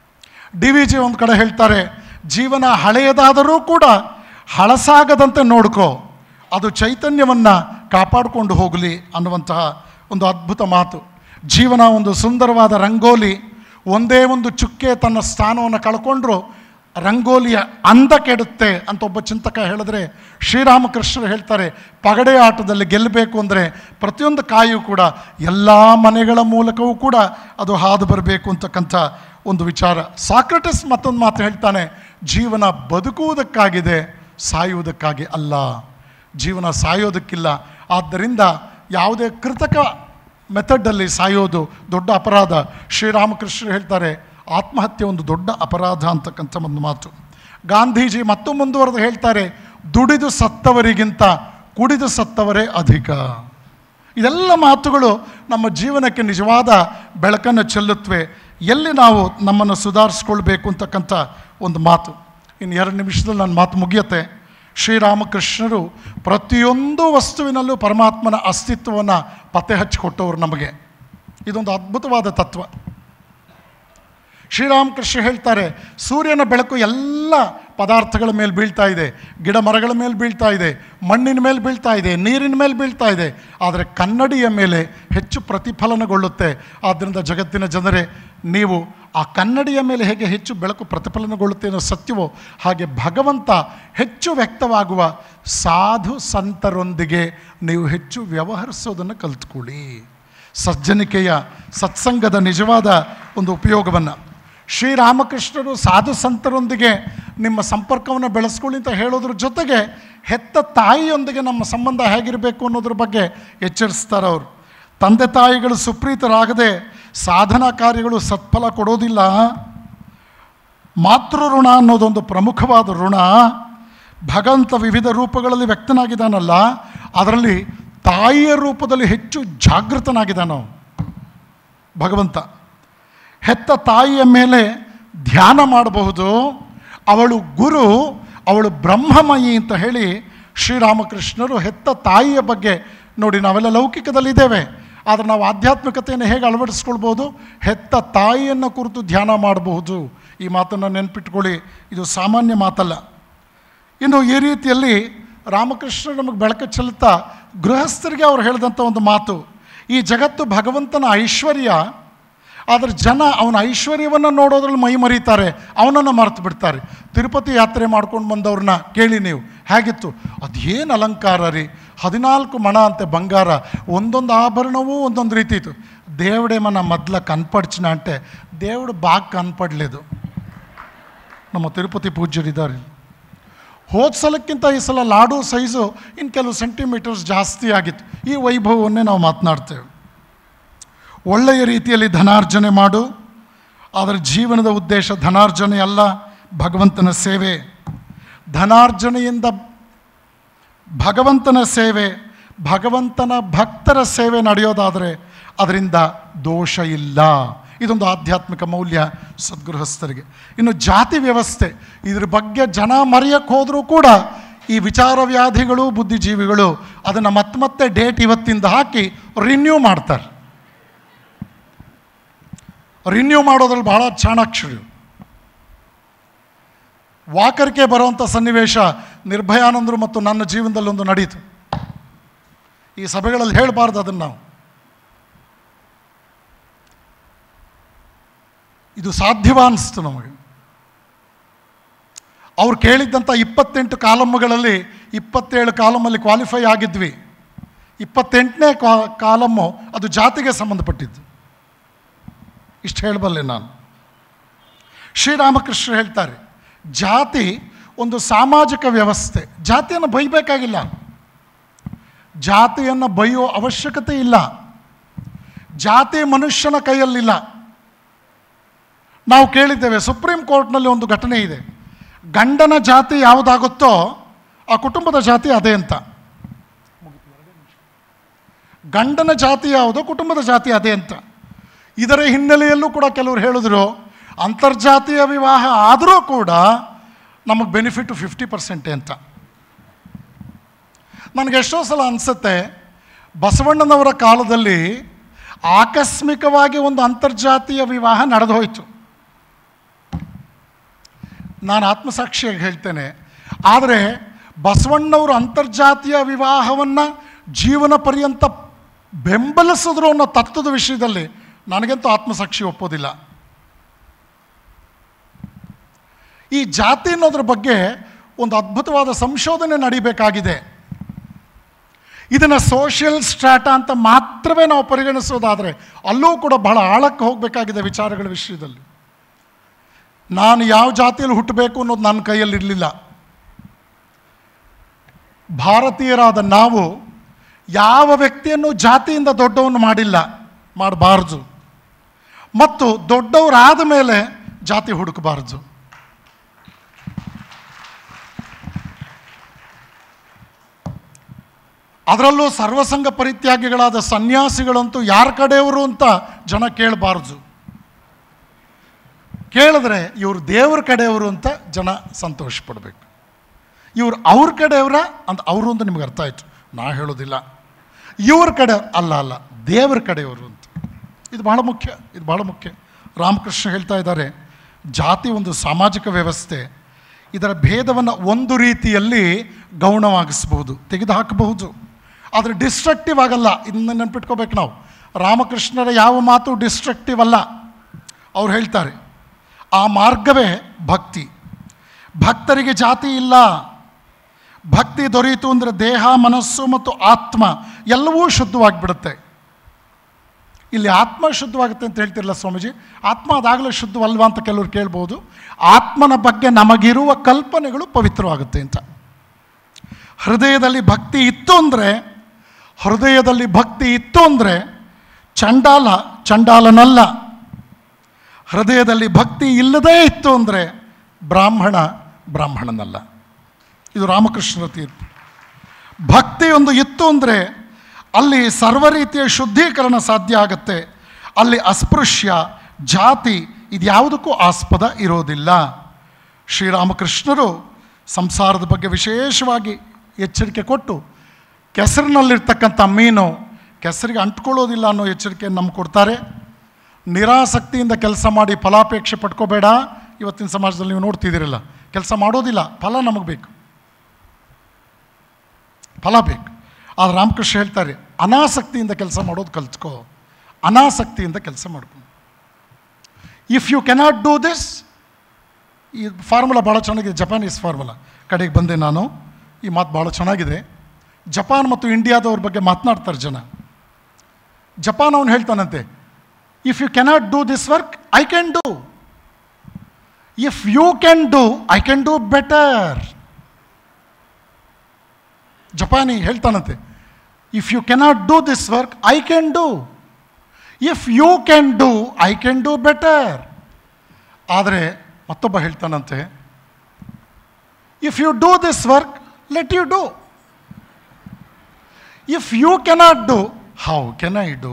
ಡಿ ವಿ ಜಿ ಒಂದು ಕಡೆ ಹೇಳ್ತಾರೆ ಜೀವನ ಹಳೆಯದಾದರೂ ಕೂಡ ಹಳಸಾಗದಂತೆ ನೋಡ್ಕೋ ಅದು ಚೈತನ್ಯವನ್ನು ಕಾಪಾಡಿಕೊಂಡು ಹೋಗಲಿ ಅನ್ನುವಂತಹ ಒಂದು ಅದ್ಭುತ ಮಾತು ಜೀವನ ಒಂದು ಸುಂದರವಾದ ರಂಗೋಲಿ ಒಂದೇ ಒಂದು ಚುಕ್ಕೆ ತನ್ನ ಸ್ಥಾನವನ್ನು ಕಳ್ಕೊಂಡ್ರು ರಂಗೋಲಿಯ ಅಂದ ಕೆಡುತ್ತೆ ಅಂತ ಒಬ್ಬ ಚಿಂತಕ ಹೇಳಿದ್ರೆ ಶ್ರೀರಾಮಕೃಷ್ಣರು ಹೇಳ್ತಾರೆ ಪಗಡೆ ಆಟದಲ್ಲಿ ಗೆಲ್ಲಬೇಕು ಅಂದರೆ ಪ್ರತಿಯೊಂದು ಕಾಯು ಕೂಡ ಎಲ್ಲ ಮನೆಗಳ ಮೂಲಕವೂ ಕೂಡ ಅದು ಹಾದು ಬರಬೇಕು ಅಂತಕ್ಕಂಥ ಒಂದು ವಿಚಾರ ಸಾಕ್ರಟಿಸ್ ಮತ್ತೊಂದು ಮಾತು ಹೇಳ್ತಾನೆ ಜೀವನ ಬದುಕುವುದಕ್ಕಾಗಿದೆ ಸಾಯುವುದಕ್ಕಾಗಿ ಅಲ್ಲ ಜೀವನ ಸಾಯೋದಕ್ಕಿಲ್ಲ ಆದ್ದರಿಂದ ಯಾವುದೇ ಕೃತಕ ಮೆಥಡಲ್ಲಿ ಸಾಯೋದು ದೊಡ್ಡ ಅಪರಾಧ ಶ್ರೀರಾಮಕೃಷ್ಣರು ಹೇಳ್ತಾರೆ ಆತ್ಮಹತ್ಯೆ ಒಂದು ದೊಡ್ಡ ಅಪರಾಧ ಅಂತಕ್ಕಂಥ ಒಂದು ಮಾತು ಗಾಂಧೀಜಿ ಮತ್ತು ಮುಂದುವರೆದು ಹೇಳ್ತಾರೆ ದುಡಿದು ಸತ್ತವರಿಗಿಂತ ಕುಡಿದು ಸತ್ತವರೇ ಅಧಿಕ ಇದೆಲ್ಲ ಮಾತುಗಳು ನಮ್ಮ ಜೀವನಕ್ಕೆ ನಿಜವಾದ ಬೆಳಕನ್ನು ಚೆಲ್ಲುತ್ತವೆ ಎಲ್ಲಿ ನಾವು ನಮ್ಮನ್ನು ಸುಧಾರಿಸ್ಕೊಳ್ಬೇಕು ಅಂತಕ್ಕಂಥ ಒಂದು ಮಾತು ಇನ್ನು ಎರಡು ನಿಮಿಷದಲ್ಲಿ ನನ್ನ ಮಾತು ಮುಗಿಯುತ್ತೆ ಶ್ರೀರಾಮಕೃಷ್ಣರು ಪ್ರತಿಯೊಂದು ವಸ್ತುವಿನಲ್ಲೂ ಪರಮಾತ್ಮನ ಅಸ್ತಿತ್ವವನ್ನು ಪತ್ತೆ ಹಚ್ಚಿಕೊಟ್ಟವರು ನಮಗೆ ಇದೊಂದು ಅದ್ಭುತವಾದ ತತ್ವ ಶ್ರೀರಾಮಕೃಷ್ಣ ಹೇಳ್ತಾರೆ ಸೂರ್ಯನ ಬೆಳಕು ಎಲ್ಲ ಪದಾರ್ಥಗಳ ಮೇಲೆ ಬೀಳ್ತಾ ಇದೆ ಗಿಡ ಮರಗಳ ಮೇಲೆ ಬೀಳ್ತಾ ಇದೆ ಮಣ್ಣಿನ ಮೇಲೆ ಬೀಳ್ತಾ ಇದೆ ನೀರಿನ ಮೇಲೆ ಬೀಳ್ತಾ ಇದೆ ಆದರೆ ಕನ್ನಡಿಯ ಮೇಲೆ ಹೆಚ್ಚು ಪ್ರತಿಫಲನಗೊಳ್ಳುತ್ತೆ ಆದ್ದರಿಂದ ಜಗತ್ತಿನ ಜನರೇ ನೀವು ಆ ಕನ್ನಡಿಯ ಮೇಲೆ ಹೇಗೆ ಹೆಚ್ಚು ಬೆಳಕು ಪ್ರತಿಫಲನಗೊಳ್ಳುತ್ತೆ ಅನ್ನೋ ಸತ್ಯವೋ ಹಾಗೆ ಭಗವಂತ ಹೆಚ್ಚು ವ್ಯಕ್ತವಾಗುವ ಸಾಧು ಸಂತರೊಂದಿಗೆ ನೀವು ಹೆಚ್ಚು ವ್ಯವಹರಿಸೋದನ್ನು ಕಲ್ತ್ಕೊಳ್ಳಿ ಸಜ್ಜನಿಕೆಯ ಸತ್ಸಂಗದ ನಿಜವಾದ ಒಂದು ಉಪಯೋಗವನ್ನು ಶ್ರೀರಾಮಕೃಷ್ಣರು ಸಾಧು ಸಂತರೊಂದಿಗೆ ನಿಮ್ಮ ಸಂಪರ್ಕವನ್ನು ಬೆಳೆಸ್ಕೊಳ್ಳಿ ಅಂತ ಹೇಳೋದ್ರ ಜೊತೆಗೆ ಹೆತ್ತ ತಾಯಿಯೊಂದಿಗೆ ನಮ್ಮ ಸಂಬಂಧ ಹೇಗಿರಬೇಕು ಅನ್ನೋದ್ರ ಬಗ್ಗೆ ಎಚ್ಚರಿಸ್ತಾರೆ ಅವರು ತಂದೆ ತಾಯಿಗಳು ಸುಪ್ರೀತರಾಗದೆ ಸಾಧನಾ ಕಾರ್ಯಗಳು ಸತ್ಫಲ ಕೊಡೋದಿಲ್ಲ ಮಾತೃ ಋಣ ಅನ್ನೋದೊಂದು ಪ್ರಮುಖವಾದ ಋಣ ಭಗವಂತ ವಿವಿಧ ರೂಪಗಳಲ್ಲಿ ವ್ಯಕ್ತನಾಗಿದ್ದಾನಲ್ಲ ಅದರಲ್ಲಿ ತಾಯಿಯ ರೂಪದಲ್ಲಿ ಹೆಚ್ಚು ಜಾಗೃತನಾಗಿದ್ದಾನೋ ಭಗವಂತ ಹೆತ್ತ ತಾಯಿಯ ಮೇಲೆ ಧ್ಯಾನ ಮಾಡಬಹುದು ಅವಳು ಗುರು ಅವಳು ಬ್ರಹ್ಮಮಯಿ ಅಂತ ಹೇಳಿ ಶ್ರೀರಾಮಕೃಷ್ಣರು ಹೆತ್ತ ತಾಯಿಯ ಬಗ್ಗೆ ನೋಡಿ ನಾವೆಲ್ಲ ಲೌಕಿಕದಲ್ಲಿದ್ದೇವೆ ಆದರೆ ನಾವು ಆಧ್ಯಾತ್ಮಿಕತೆಯನ್ನು ಹೇಗೆ ಅಳವಡಿಸ್ಕೊಳ್ಬೋದು ಹೆತ್ತ ತಾಯಿಯನ್ನು ಕುರಿತು ಧ್ಯಾನ ಮಾಡಬಹುದು ಈ ಮಾತನ್ನು ನೆನ್ಪಿಟ್ಕೊಳ್ಳಿ ಇದು ಸಾಮಾನ್ಯ ಮಾತಲ್ಲ ಇನ್ನು ಈ ರೀತಿಯಲ್ಲಿ ರಾಮಕೃಷ್ಣ ನಮಗೆ ಬೆಳಕು ಚೆಲ್ಲುತ್ತಾ ಗೃಹಸ್ಥರಿಗೆ ಅವ್ರು ಹೇಳಿದಂಥ ಒಂದು ಮಾತು ಈ ಜಗತ್ತು ಭಗವಂತನ ಐಶ್ವರ್ಯ ಆದರೆ ಜನ ಅವನ ಐಶ್ವರ್ಯವನ್ನು ನೋಡೋದ್ರಲ್ಲಿ ಮೈ ಮರೀತಾರೆ ಅವನನ್ನು ಮರೆತು ಬಿಡ್ತಾರೆ ತಿರುಪತಿ ಯಾತ್ರೆ ಮಾಡ್ಕೊಂಡು ಬಂದವ್ರನ್ನ ಕೇಳಿ ನೀವು ಹೇಗಿತ್ತು ಅದೇನು ಅಲಂಕಾರ ರೀ ಹದಿನಾಲ್ಕು ಮಣ ಅಂತೆ ಬಂಗಾರ ಒಂದೊಂದು ಆಭರಣವೂ ಒಂದೊಂದು ರೀತಿ ಇತ್ತು దేవుడే మన మధ్యలో కనపడిచిన అంటే దేవుడు బాగా కనపడలేదు ನಮ್ಮ ತಿರುಪತಿ ಪೂಜ್ಯರಿದ್ದಾರೆ ಹೋದ ಸಲಕ್ಕಿಂತ ಈ ಸಲ ಲಾಡು ಸೈಜು ಇನ್ನು ಕೆಲವು ಸೆಂಟಿಮೀಟರ್ಸ್ ಜಾಸ್ತಿ ಆಗಿತ್ತು ಈ ವೈಭವವನ್ನೇ ನಾವು ಮಾತನಾಡ್ತೇವೆ ಒಳ್ಳೆಯ ರೀತಿಯಲ್ಲಿ ಧನಾರ್ಜನೆ ಮಾಡು ಅದರ ಜೀವನದ ಉದ್ದೇಶ ಧನಾರ್ಜನೆ ಅಲ್ಲ ಭಗವಂತನ ಸೇವೆ ಧನಾರ್ಜನೆಯಿಂದ ಭಗವಂತನ ಸೇವೆ ಭಗವಂತನ ಭಕ್ತರ ಸೇವೆ ನಡೆಯೋದಾದರೆ ಅದರಿಂದ ದೋಷ ಇಲ್ಲ ಇದೊಂದು ಆಧ್ಯಾತ್ಮಿಕ ಮೌಲ್ಯ ಸದ್ಗೃಹಸ್ಥರಿಗೆ ಇನ್ನು ಜಾತಿ ವ್ಯವಸ್ಥೆ ಇದ್ರ ಬಗ್ಗೆ ಜನ ಮರೆಯಕ್ಕೆ ಹೋದರೂ ಕೂಡ ಈ ವಿಚಾರ ವ್ಯಾಧಿಗಳು ಬುದ್ಧಿಜೀವಿಗಳು ಅದನ್ನು ಮತ್ತೆ ಮತ್ತೆ ಡೇಟ್ ಇವತ್ತಿಂದ ಹಾಕಿ ರಿನ್ಯೂ ಮಾಡ್ತಾರೆ ರಿನ್ಯೂ ಮಾಡೋದ್ರಲ್ಲಿ ಬಹಳ ಚಾಣಾಕ್ಷರು ವಾಕರಿಕೆ ಬರುವಂಥ ಸನ್ನಿವೇಶ ನಿರ್ಭಯಾನಂದರು ಮತ್ತು ನನ್ನ ಜೀವನದಲ್ಲಿ ಒಂದು ನಡೀತು ಈ ಸಭೆಗಳಲ್ಲಿ ಹೇಳಬಾರ್ದು ಅದನ್ನು ನಾವು ಇದು ಸಾಧ್ಯವಾ ಅನಿಸ್ತು ನಮಗೆ ಅವ್ರು ಕೇಳಿದ್ದಂಥ ಇಪ್ಪತ್ತೆಂಟು ಕಾಲಮ್ಗಳಲ್ಲಿ ಇಪ್ಪತ್ತೇಳು ಕಾಲಮಲ್ಲಿ ಕ್ವಾಲಿಫೈ ಆಗಿದ್ವಿ ಇಪ್ಪತ್ತೆಂಟನೇ ಕಾಲಮ್ಮು ಅದು ಜಾತಿಗೆ ಸಂಬಂಧಪಟ್ಟಿದ್ದು ಇಷ್ಟು ಹೇಳಬಲ್ಲೆ ನಾನು ಶ್ರೀರಾಮಕೃಷ್ಣ ಹೇಳ್ತಾರೆ ಜಾತಿ ಒಂದು ಸಾಮಾಜಿಕ ವ್ಯವಸ್ಥೆ ಜಾತಿಯನ್ನು ಬೈಬೇಕಾಗಿಲ್ಲ ಜಾತಿಯನ್ನು ಬೈಯೋ ಅವಶ್ಯಕತೆ ಇಲ್ಲ ಜಾತಿ ಮನುಷ್ಯನ ಕೈಯಲ್ಲಿಲ್ಲ ನಾವು ಕೇಳಿದ್ದೇವೆ ಸುಪ್ರೀಂ ಕೋರ್ಟ್ನಲ್ಲಿ ಒಂದು ಘಟನೆ ಇದೆ ಗಂಡನ ಜಾತಿ ಯಾವುದಾಗುತ್ತೋ ಆ ಕುಟುಂಬದ ಜಾತಿ ಅದೇ ಅಂತ ಗಂಡನ ಜಾತಿ ಯಾವುದೋ ಕುಟುಂಬದ ಜಾತಿ ಅದೇ ಅಂತ ಇದರ ಹಿನ್ನೆಲೆಯಲ್ಲೂ ಕೂಡ ಕೆಲವರು ಹೇಳಿದ್ರು ಅಂತರ್ಜಾತೀಯ ವಿವಾಹ ಆದರೂ ಕೂಡ ನಮಗೆ ಬೆನಿಫಿಟ್ ಫಿಫ್ಟಿ ಪರ್ಸೆಂಟೇ ಅಂತ ನನಗೆ ಎಷ್ಟೋ ಸಲ ಅನಿಸುತ್ತೆ ಬಸವಣ್ಣನವರ ಕಾಲದಲ್ಲಿ ಆಕಸ್ಮಿಕವಾಗಿ ಒಂದು ಅಂತರ್ಜಾತೀಯ ವಿವಾಹ ನಡೆದು ಹೋಯಿತು ನಾನು ಆತ್ಮಸಾಕ್ಷಿಯಾಗಿ ಹೇಳ್ತೇನೆ ಆದರೆ ಬಸವಣ್ಣವರು ಅಂತರ್ಜಾತೀಯ ವಿವಾಹವನ್ನು ಜೀವನ ಪರ್ಯಂತ ಬೆಂಬಲಿಸಿದ್ರು ಅನ್ನೋ ತತ್ವದ ವಿಷಯದಲ್ಲಿ ನನಗಂತೂ ಆತ್ಮಸಾಕ್ಷಿ ಒಪ್ಪೋದಿಲ್ಲ ಈ ಜಾತಿ ಅನ್ನೋದ್ರ ಬಗ್ಗೆ ಒಂದು ಅದ್ಭುತವಾದ ಸಂಶೋಧನೆ ನಡಿಬೇಕಾಗಿದೆ ಇದನ್ನು ಸೋಷಿಯಲ್ ಸ್ಟ್ರಾಟಾ ಅಂತ ಮಾತ್ರವೇ ನಾವು ಪರಿಗಣಿಸೋದಾದರೆ ಅಲ್ಲೂ ಕೂಡ ಬಹಳ ಆಳಕ್ಕೆ ಹೋಗಬೇಕಾಗಿದೆ ವಿಚಾರಗಳ ವಿಷಯದಲ್ಲಿ ನಾನು ಯಾವ ಜಾತಿಯಲ್ಲಿ ಹುಟ್ಟಬೇಕು ಅನ್ನೋದು ನನ್ನ ಕೈಯಲ್ಲಿರಲಿಲ್ಲ ಭಾರತೀಯರಾದ ನಾವು ಯಾವ ವ್ಯಕ್ತಿಯನ್ನು ಜಾತಿಯಿಂದ ದೊಡ್ಡವನ್ನು ಮಾಡಿಲ್ಲ ಮಾಡಬಾರ್ದು ಮತ್ತು ದೊಡ್ಡವರಾದ ಮೇಲೆ ಜಾತಿ ಹುಡುಕಬಾರ್ದು ಅದರಲ್ಲೂ ಸರ್ವಸಂಗ ಪರಿತ್ಯಾಗಿಗಳಾದ ಸನ್ಯಾಸಿಗಳಂತೂ ಯಾರ ಕಡೆಯವರು ಅಂತ ಜನ ಕೇಳಬಾರ್ದು ಕೇಳಿದ್ರೆ ಇವರು ದೇವ್ರ ಕಡೆಯವರು ಅಂತ ಜನ ಸಂತೋಷ ಪಡಬೇಕು ಇವ್ರು ಅವ್ರ ಕಡೆಯವರ ಅಂತ ಅವರು ಅಂತ ನಿಮ್ಗೆ ಅರ್ಥ ಆಯಿತು ನಾ ಹೇಳೋದಿಲ್ಲ ಇವ್ರ ಕಡೆ ಅಲ್ಲ ಅಲ್ಲ ದೇವ್ರ ಕಡೆಯವರು ಅಂತ ಇದು ಬಹಳ ಮುಖ್ಯ ಇದು ಬಹಳ ಮುಖ್ಯ ರಾಮಕೃಷ್ಣ ಹೇಳ್ತಾ ಇದ್ದಾರೆ ಜಾತಿ ಒಂದು ಸಾಮಾಜಿಕ ವ್ಯವಸ್ಥೆ ಇದರ ಭೇದವನ್ನು ಒಂದು ರೀತಿಯಲ್ಲಿ ಗೌಣವಾಗಿಸ್ಬೋದು ತೆಗೆದುಹಾಕಬಹುದು ಆದರೆ ಡಿಸ್ಟ್ರಕ್ಟಿವ್ ಆಗಲ್ಲ ಇದನ್ನ ನೆನ್ಪಿಟ್ಕೋಬೇಕು ನಾವು ರಾಮಕೃಷ್ಣರ ಯಾವ ಮಾತು ಡಿಸ್ಟ್ರಕ್ಟಿವ್ ಅಲ್ಲ ಅವ್ರು ಹೇಳ್ತಾರೆ ಆ ಮಾರ್ಗವೇ ಭಕ್ತಿ ಭಕ್ತರಿಗೆ ಜಾತಿ ಇಲ್ಲ ಭಕ್ತಿ ದೊರೆಯಿತು ಅಂದರೆ ದೇಹ ಮನಸ್ಸು ಮತ್ತು ಆತ್ಮ ಎಲ್ಲವೂ ಶುದ್ಧವಾಗಿಬಿಡುತ್ತೆ ಇಲ್ಲಿ ಆತ್ಮ ಶುದ್ಧವಾಗುತ್ತೆ ಅಂತ ಹೇಳ್ತಿರಲ್ಲ ಸ್ವಾಮೀಜಿ ಆತ್ಮ ಅದಾಗಲೇ ಶುದ್ಧವಲ್ವಾ ಅಂತ ಕೆಲವರು ಕೇಳ್ಬೋದು ಆತ್ಮನ ಬಗ್ಗೆ ನಮಗಿರುವ ಕಲ್ಪನೆಗಳು ಪವಿತ್ರವಾಗುತ್ತೆ ಅಂತ ಹೃದಯದಲ್ಲಿ ಭಕ್ತಿ ಇತ್ತು ಅಂದರೆ ಹೃದಯದಲ್ಲಿ ಭಕ್ತಿ ಇತ್ತು ಅಂದರೆ ಚಂಡಾಲ ಚಂಡಾಲನಲ್ಲ ಹೃದಯದಲ್ಲಿ ಭಕ್ತಿ ಇಲ್ಲದೇ ಇತ್ತು ಅಂದರೆ ಬ್ರಾಹ್ಮಣ ಬ್ರಾಹ್ಮಣನಲ್ಲ ಇದು ರಾಮಕೃಷ್ಣರ ತೀರ್ಪು ಭಕ್ತಿ ಒಂದು ಇತ್ತು ಅಂದರೆ ಅಲ್ಲಿ ಸರ್ವ ರೀತಿಯ ಶುದ್ಧೀಕರಣ ಸಾಧ್ಯ ಆಗುತ್ತೆ ಅಲ್ಲಿ ಅಸ್ಪೃಶ್ಯ ಜಾತಿ ಇದ್ಯಾವುದಕ್ಕೂ ಆಸ್ಪದ ಇರೋದಿಲ್ಲ ಶ್ರೀರಾಮಕೃಷ್ಣರು ಸಂಸಾರದ ಬಗ್ಗೆ ವಿಶೇಷವಾಗಿ ಎಚ್ಚರಿಕೆ ಕೊಟ್ಟು ಕೆಸರಿನಲ್ಲಿರ್ತಕ್ಕಂಥ ಮೀನು ಕೆಸರಿಗೆ ಅಂಟ್ಕೊಳ್ಳೋದಿಲ್ಲ ಅನ್ನೋ ಎಚ್ಚರಿಕೆಯನ್ನು ನಮ್ಗೆ ಕೊಡ್ತಾರೆ ನಿರಾಸಕ್ತಿಯಿಂದ ಕೆಲಸ ಮಾಡಿ ಫಲಾಪೇಕ್ಷೆ ಪಡ್ಕೋಬೇಡ ಇವತ್ತಿನ ಸಮಾಜದಲ್ಲಿ ನೀವು ನೋಡ್ತಿದ್ದೀರಲ್ಲ ಕೆಲಸ ಮಾಡೋದಿಲ್ಲ ಫಲ ನಮಗೆ ಬೇಕು ಫಲ ಬೇಕು ಆದರೆ ರಾಮಕೃಷ್ಣ ಹೇಳ್ತಾರೆ ಅನಾಸಕ್ತಿಯಿಂದ ಕೆಲಸ ಮಾಡೋದು ಕಲ್ತ್ಕೋ ಅನಾಸಕ್ತಿಯಿಂದ ಕೆಲಸ ಮಾಡ್ಕೊ if you cannot do this ಈ ಫಾರ್ಮುಲಾ ಭಾಳ ಚೆನ್ನಾಗಿದೆ ಜಪಾನೀಸ್ ಫಾರ್ಮುಲಾ ಕಡೆಗೆ ಬಂದೆ ನಾನು ಈ ಮಾತು ಭಾಳ ಚೆನ್ನಾಗಿದೆ ಜಪಾನ್ ಮತ್ತು ಇಂಡಿಯಾದವ್ರ ಬಗ್ಗೆ ಮಾತನಾಡ್ತಾರೆ ಜನ ಜಪಾನ್ ಅವನು ಹೇಳ್ತಾನಂತೆ if you cannot do this work I can do if you can do I can do better ಜಪಾನಿ ಹೇಳ್ತಾನಂತೆ if you cannot do this work I can do if you can do I can do better ಆದರೆ ಮತ್ತೊಬ್ಬ ಹೇಳ್ತಾನಂತೆ if you do this work let you do if you cannot do how can I do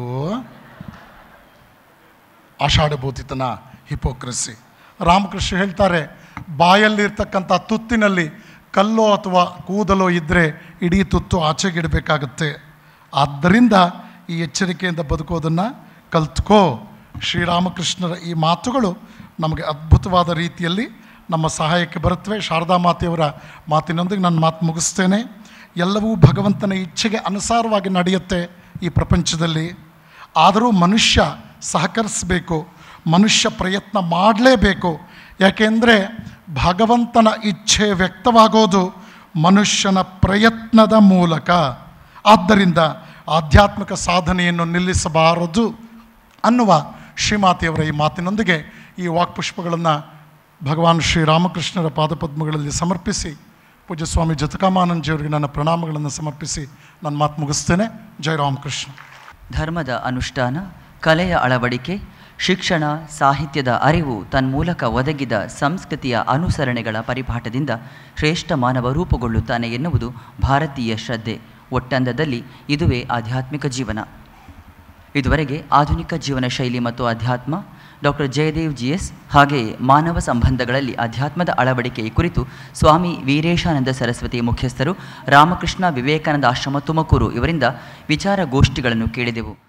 ಆಷಾಢಭೂತಿತನ hypocrisy Ramakrishna ಹೇಳ್ತಾರೆ ಬಾಯಲ್ಲಿರ್ತಕ್ಕಂಥ ತುತ್ತಿನಲ್ಲಿ ಕಲ್ಲೋ ಅಥವಾ ಕೂದಲೋ ಇದ್ದರೆ ಇಡೀ ತುತ್ತು ಆಚೆಗಿಡಬೇಕಾಗತ್ತೆ ಆದ್ದರಿಂದ ಈ ಎಚ್ಚರಿಕೆಯಿಂದ ಬದುಕೋದನ್ನು ಕಲ್ತ್ಕೋ ಶ್ರೀರಾಮಕೃಷ್ಣರ ಈ ಮಾತುಗಳು ನಮಗೆ ಅದ್ಭುತವಾದ ರೀತಿಯಲ್ಲಿ ನಮ್ಮ ಸಹಾಯಕ್ಕೆ ಬರುತ್ತವೆ ಶಾರದಾ ಮಾತೆಯವರ ಮಾತಿನೊಂದಿಗೆ ನನ್ನ ಮಾತು ಮುಗಿಸ್ತೇನೆ ಎಲ್ಲವೂ ಭಗವಂತನ ಇಚ್ಛೆಗೆ ಅನುಸಾರವಾಗಿ ನಡೆಯುತ್ತೆ ಈ ಪ್ರಪಂಚದಲ್ಲಿ ಆದರೂ ಮನುಷ್ಯ ಸಹಕರಿಸಬೇಕು ಮನುಷ್ಯ ಪ್ರಯತ್ನ ಮಾಡಲೇಬೇಕು ಯಾಕೆಂದರೆ ಭಗವಂತನ ಇಚ್ಛೆ ವ್ಯಕ್ತವಾಗೋದು ಮನುಷ್ಯನ ಪ್ರಯತ್ನದ ಮೂಲಕ ಆದ್ದರಿಂದ ಆಧ್ಯಾತ್ಮಿಕ ಸಾಧನೆಯನ್ನು ನಿಲ್ಲಿಸಬಾರದು ಅನ್ನುವ ಶ್ರೀಮಾತೆಯವರ ಈ ಮಾತಿನೊಂದಿಗೆ ಈ ವಾಕ್ಪುಷ್ಪಗಳನ್ನು ಭಗವಾನ್ ಶ್ರೀರಾಮಕೃಷ್ಣರ ಪಾದಪದ್ಮಗಳಲ್ಲಿ ಸಮರ್ಪಿಸಿ ಪೂಜ್ಯ ಸ್ವಾಮಿ ಜತಕಾಮಾನಂದಜಿಯವರಿಗೆ ನನ್ನ ಪ್ರಣಾಮಗಳನ್ನು ಸಮರ್ಪಿಸಿ ನನ್ನ ಮಾತು ಮುಗಿಸ್ತೇನೆ ಜೈ ರಾಮಕೃಷ್ಣ ಧರ್ಮದ ಅನುಷ್ಠಾನ ಕಲೆಯ ಅಳವಡಿಕೆ ಶಿಕ್ಷಣ ಸಾಹಿತ್ಯದ ಅರಿವು ತನ್ಮೂಲಕ ಒದಗಿದ ಸಂಸ್ಕೃತಿಯ ಅನುಸರಣೆಗಳ ಪರಿಪಾಠದಿಂದ ಶ್ರೇಷ್ಠ ಮಾನವ ರೂಪುಗೊಳ್ಳುತ್ತಾನೆ ಎನ್ನುವುದು ಭಾರತೀಯ ಶ್ರದ್ಧೆ ಒಟ್ಟಂದದಲ್ಲಿ ಇದುವೇ ಆಧ್ಯಾತ್ಮಿಕ ಜೀವನ ಇದುವರೆಗೆ ಆಧುನಿಕ ಜೀವನ ಶೈಲಿ ಮತ್ತು ಅಧ್ಯಾತ್ಮ ಡಾಕ್ಟರ್ ಜಯದೇವ್ ಜಿ ಎಸ್ ಹಾಗೆಯೇ ಮಾನವ ಸಂಬಂಧಗಳಲ್ಲಿ ಅಧ್ಯಾತ್ಮದ ಅಳವಡಿಕೆ ಕುರಿತು ಸ್ವಾಮಿ ವೀರೇಶಾನಂದ ಸರಸ್ವತಿ ಮುಖ್ಯಸ್ಥರು ರಾಮಕೃಷ್ಣ ವಿವೇಕಾನಂದ ಆಶ್ರಮ ತುಮಕೂರು ಇವರಿಂದ ವಿಚಾರಗೋಷ್ಠಿಗಳನ್ನು ಕೇಳಿದೆವು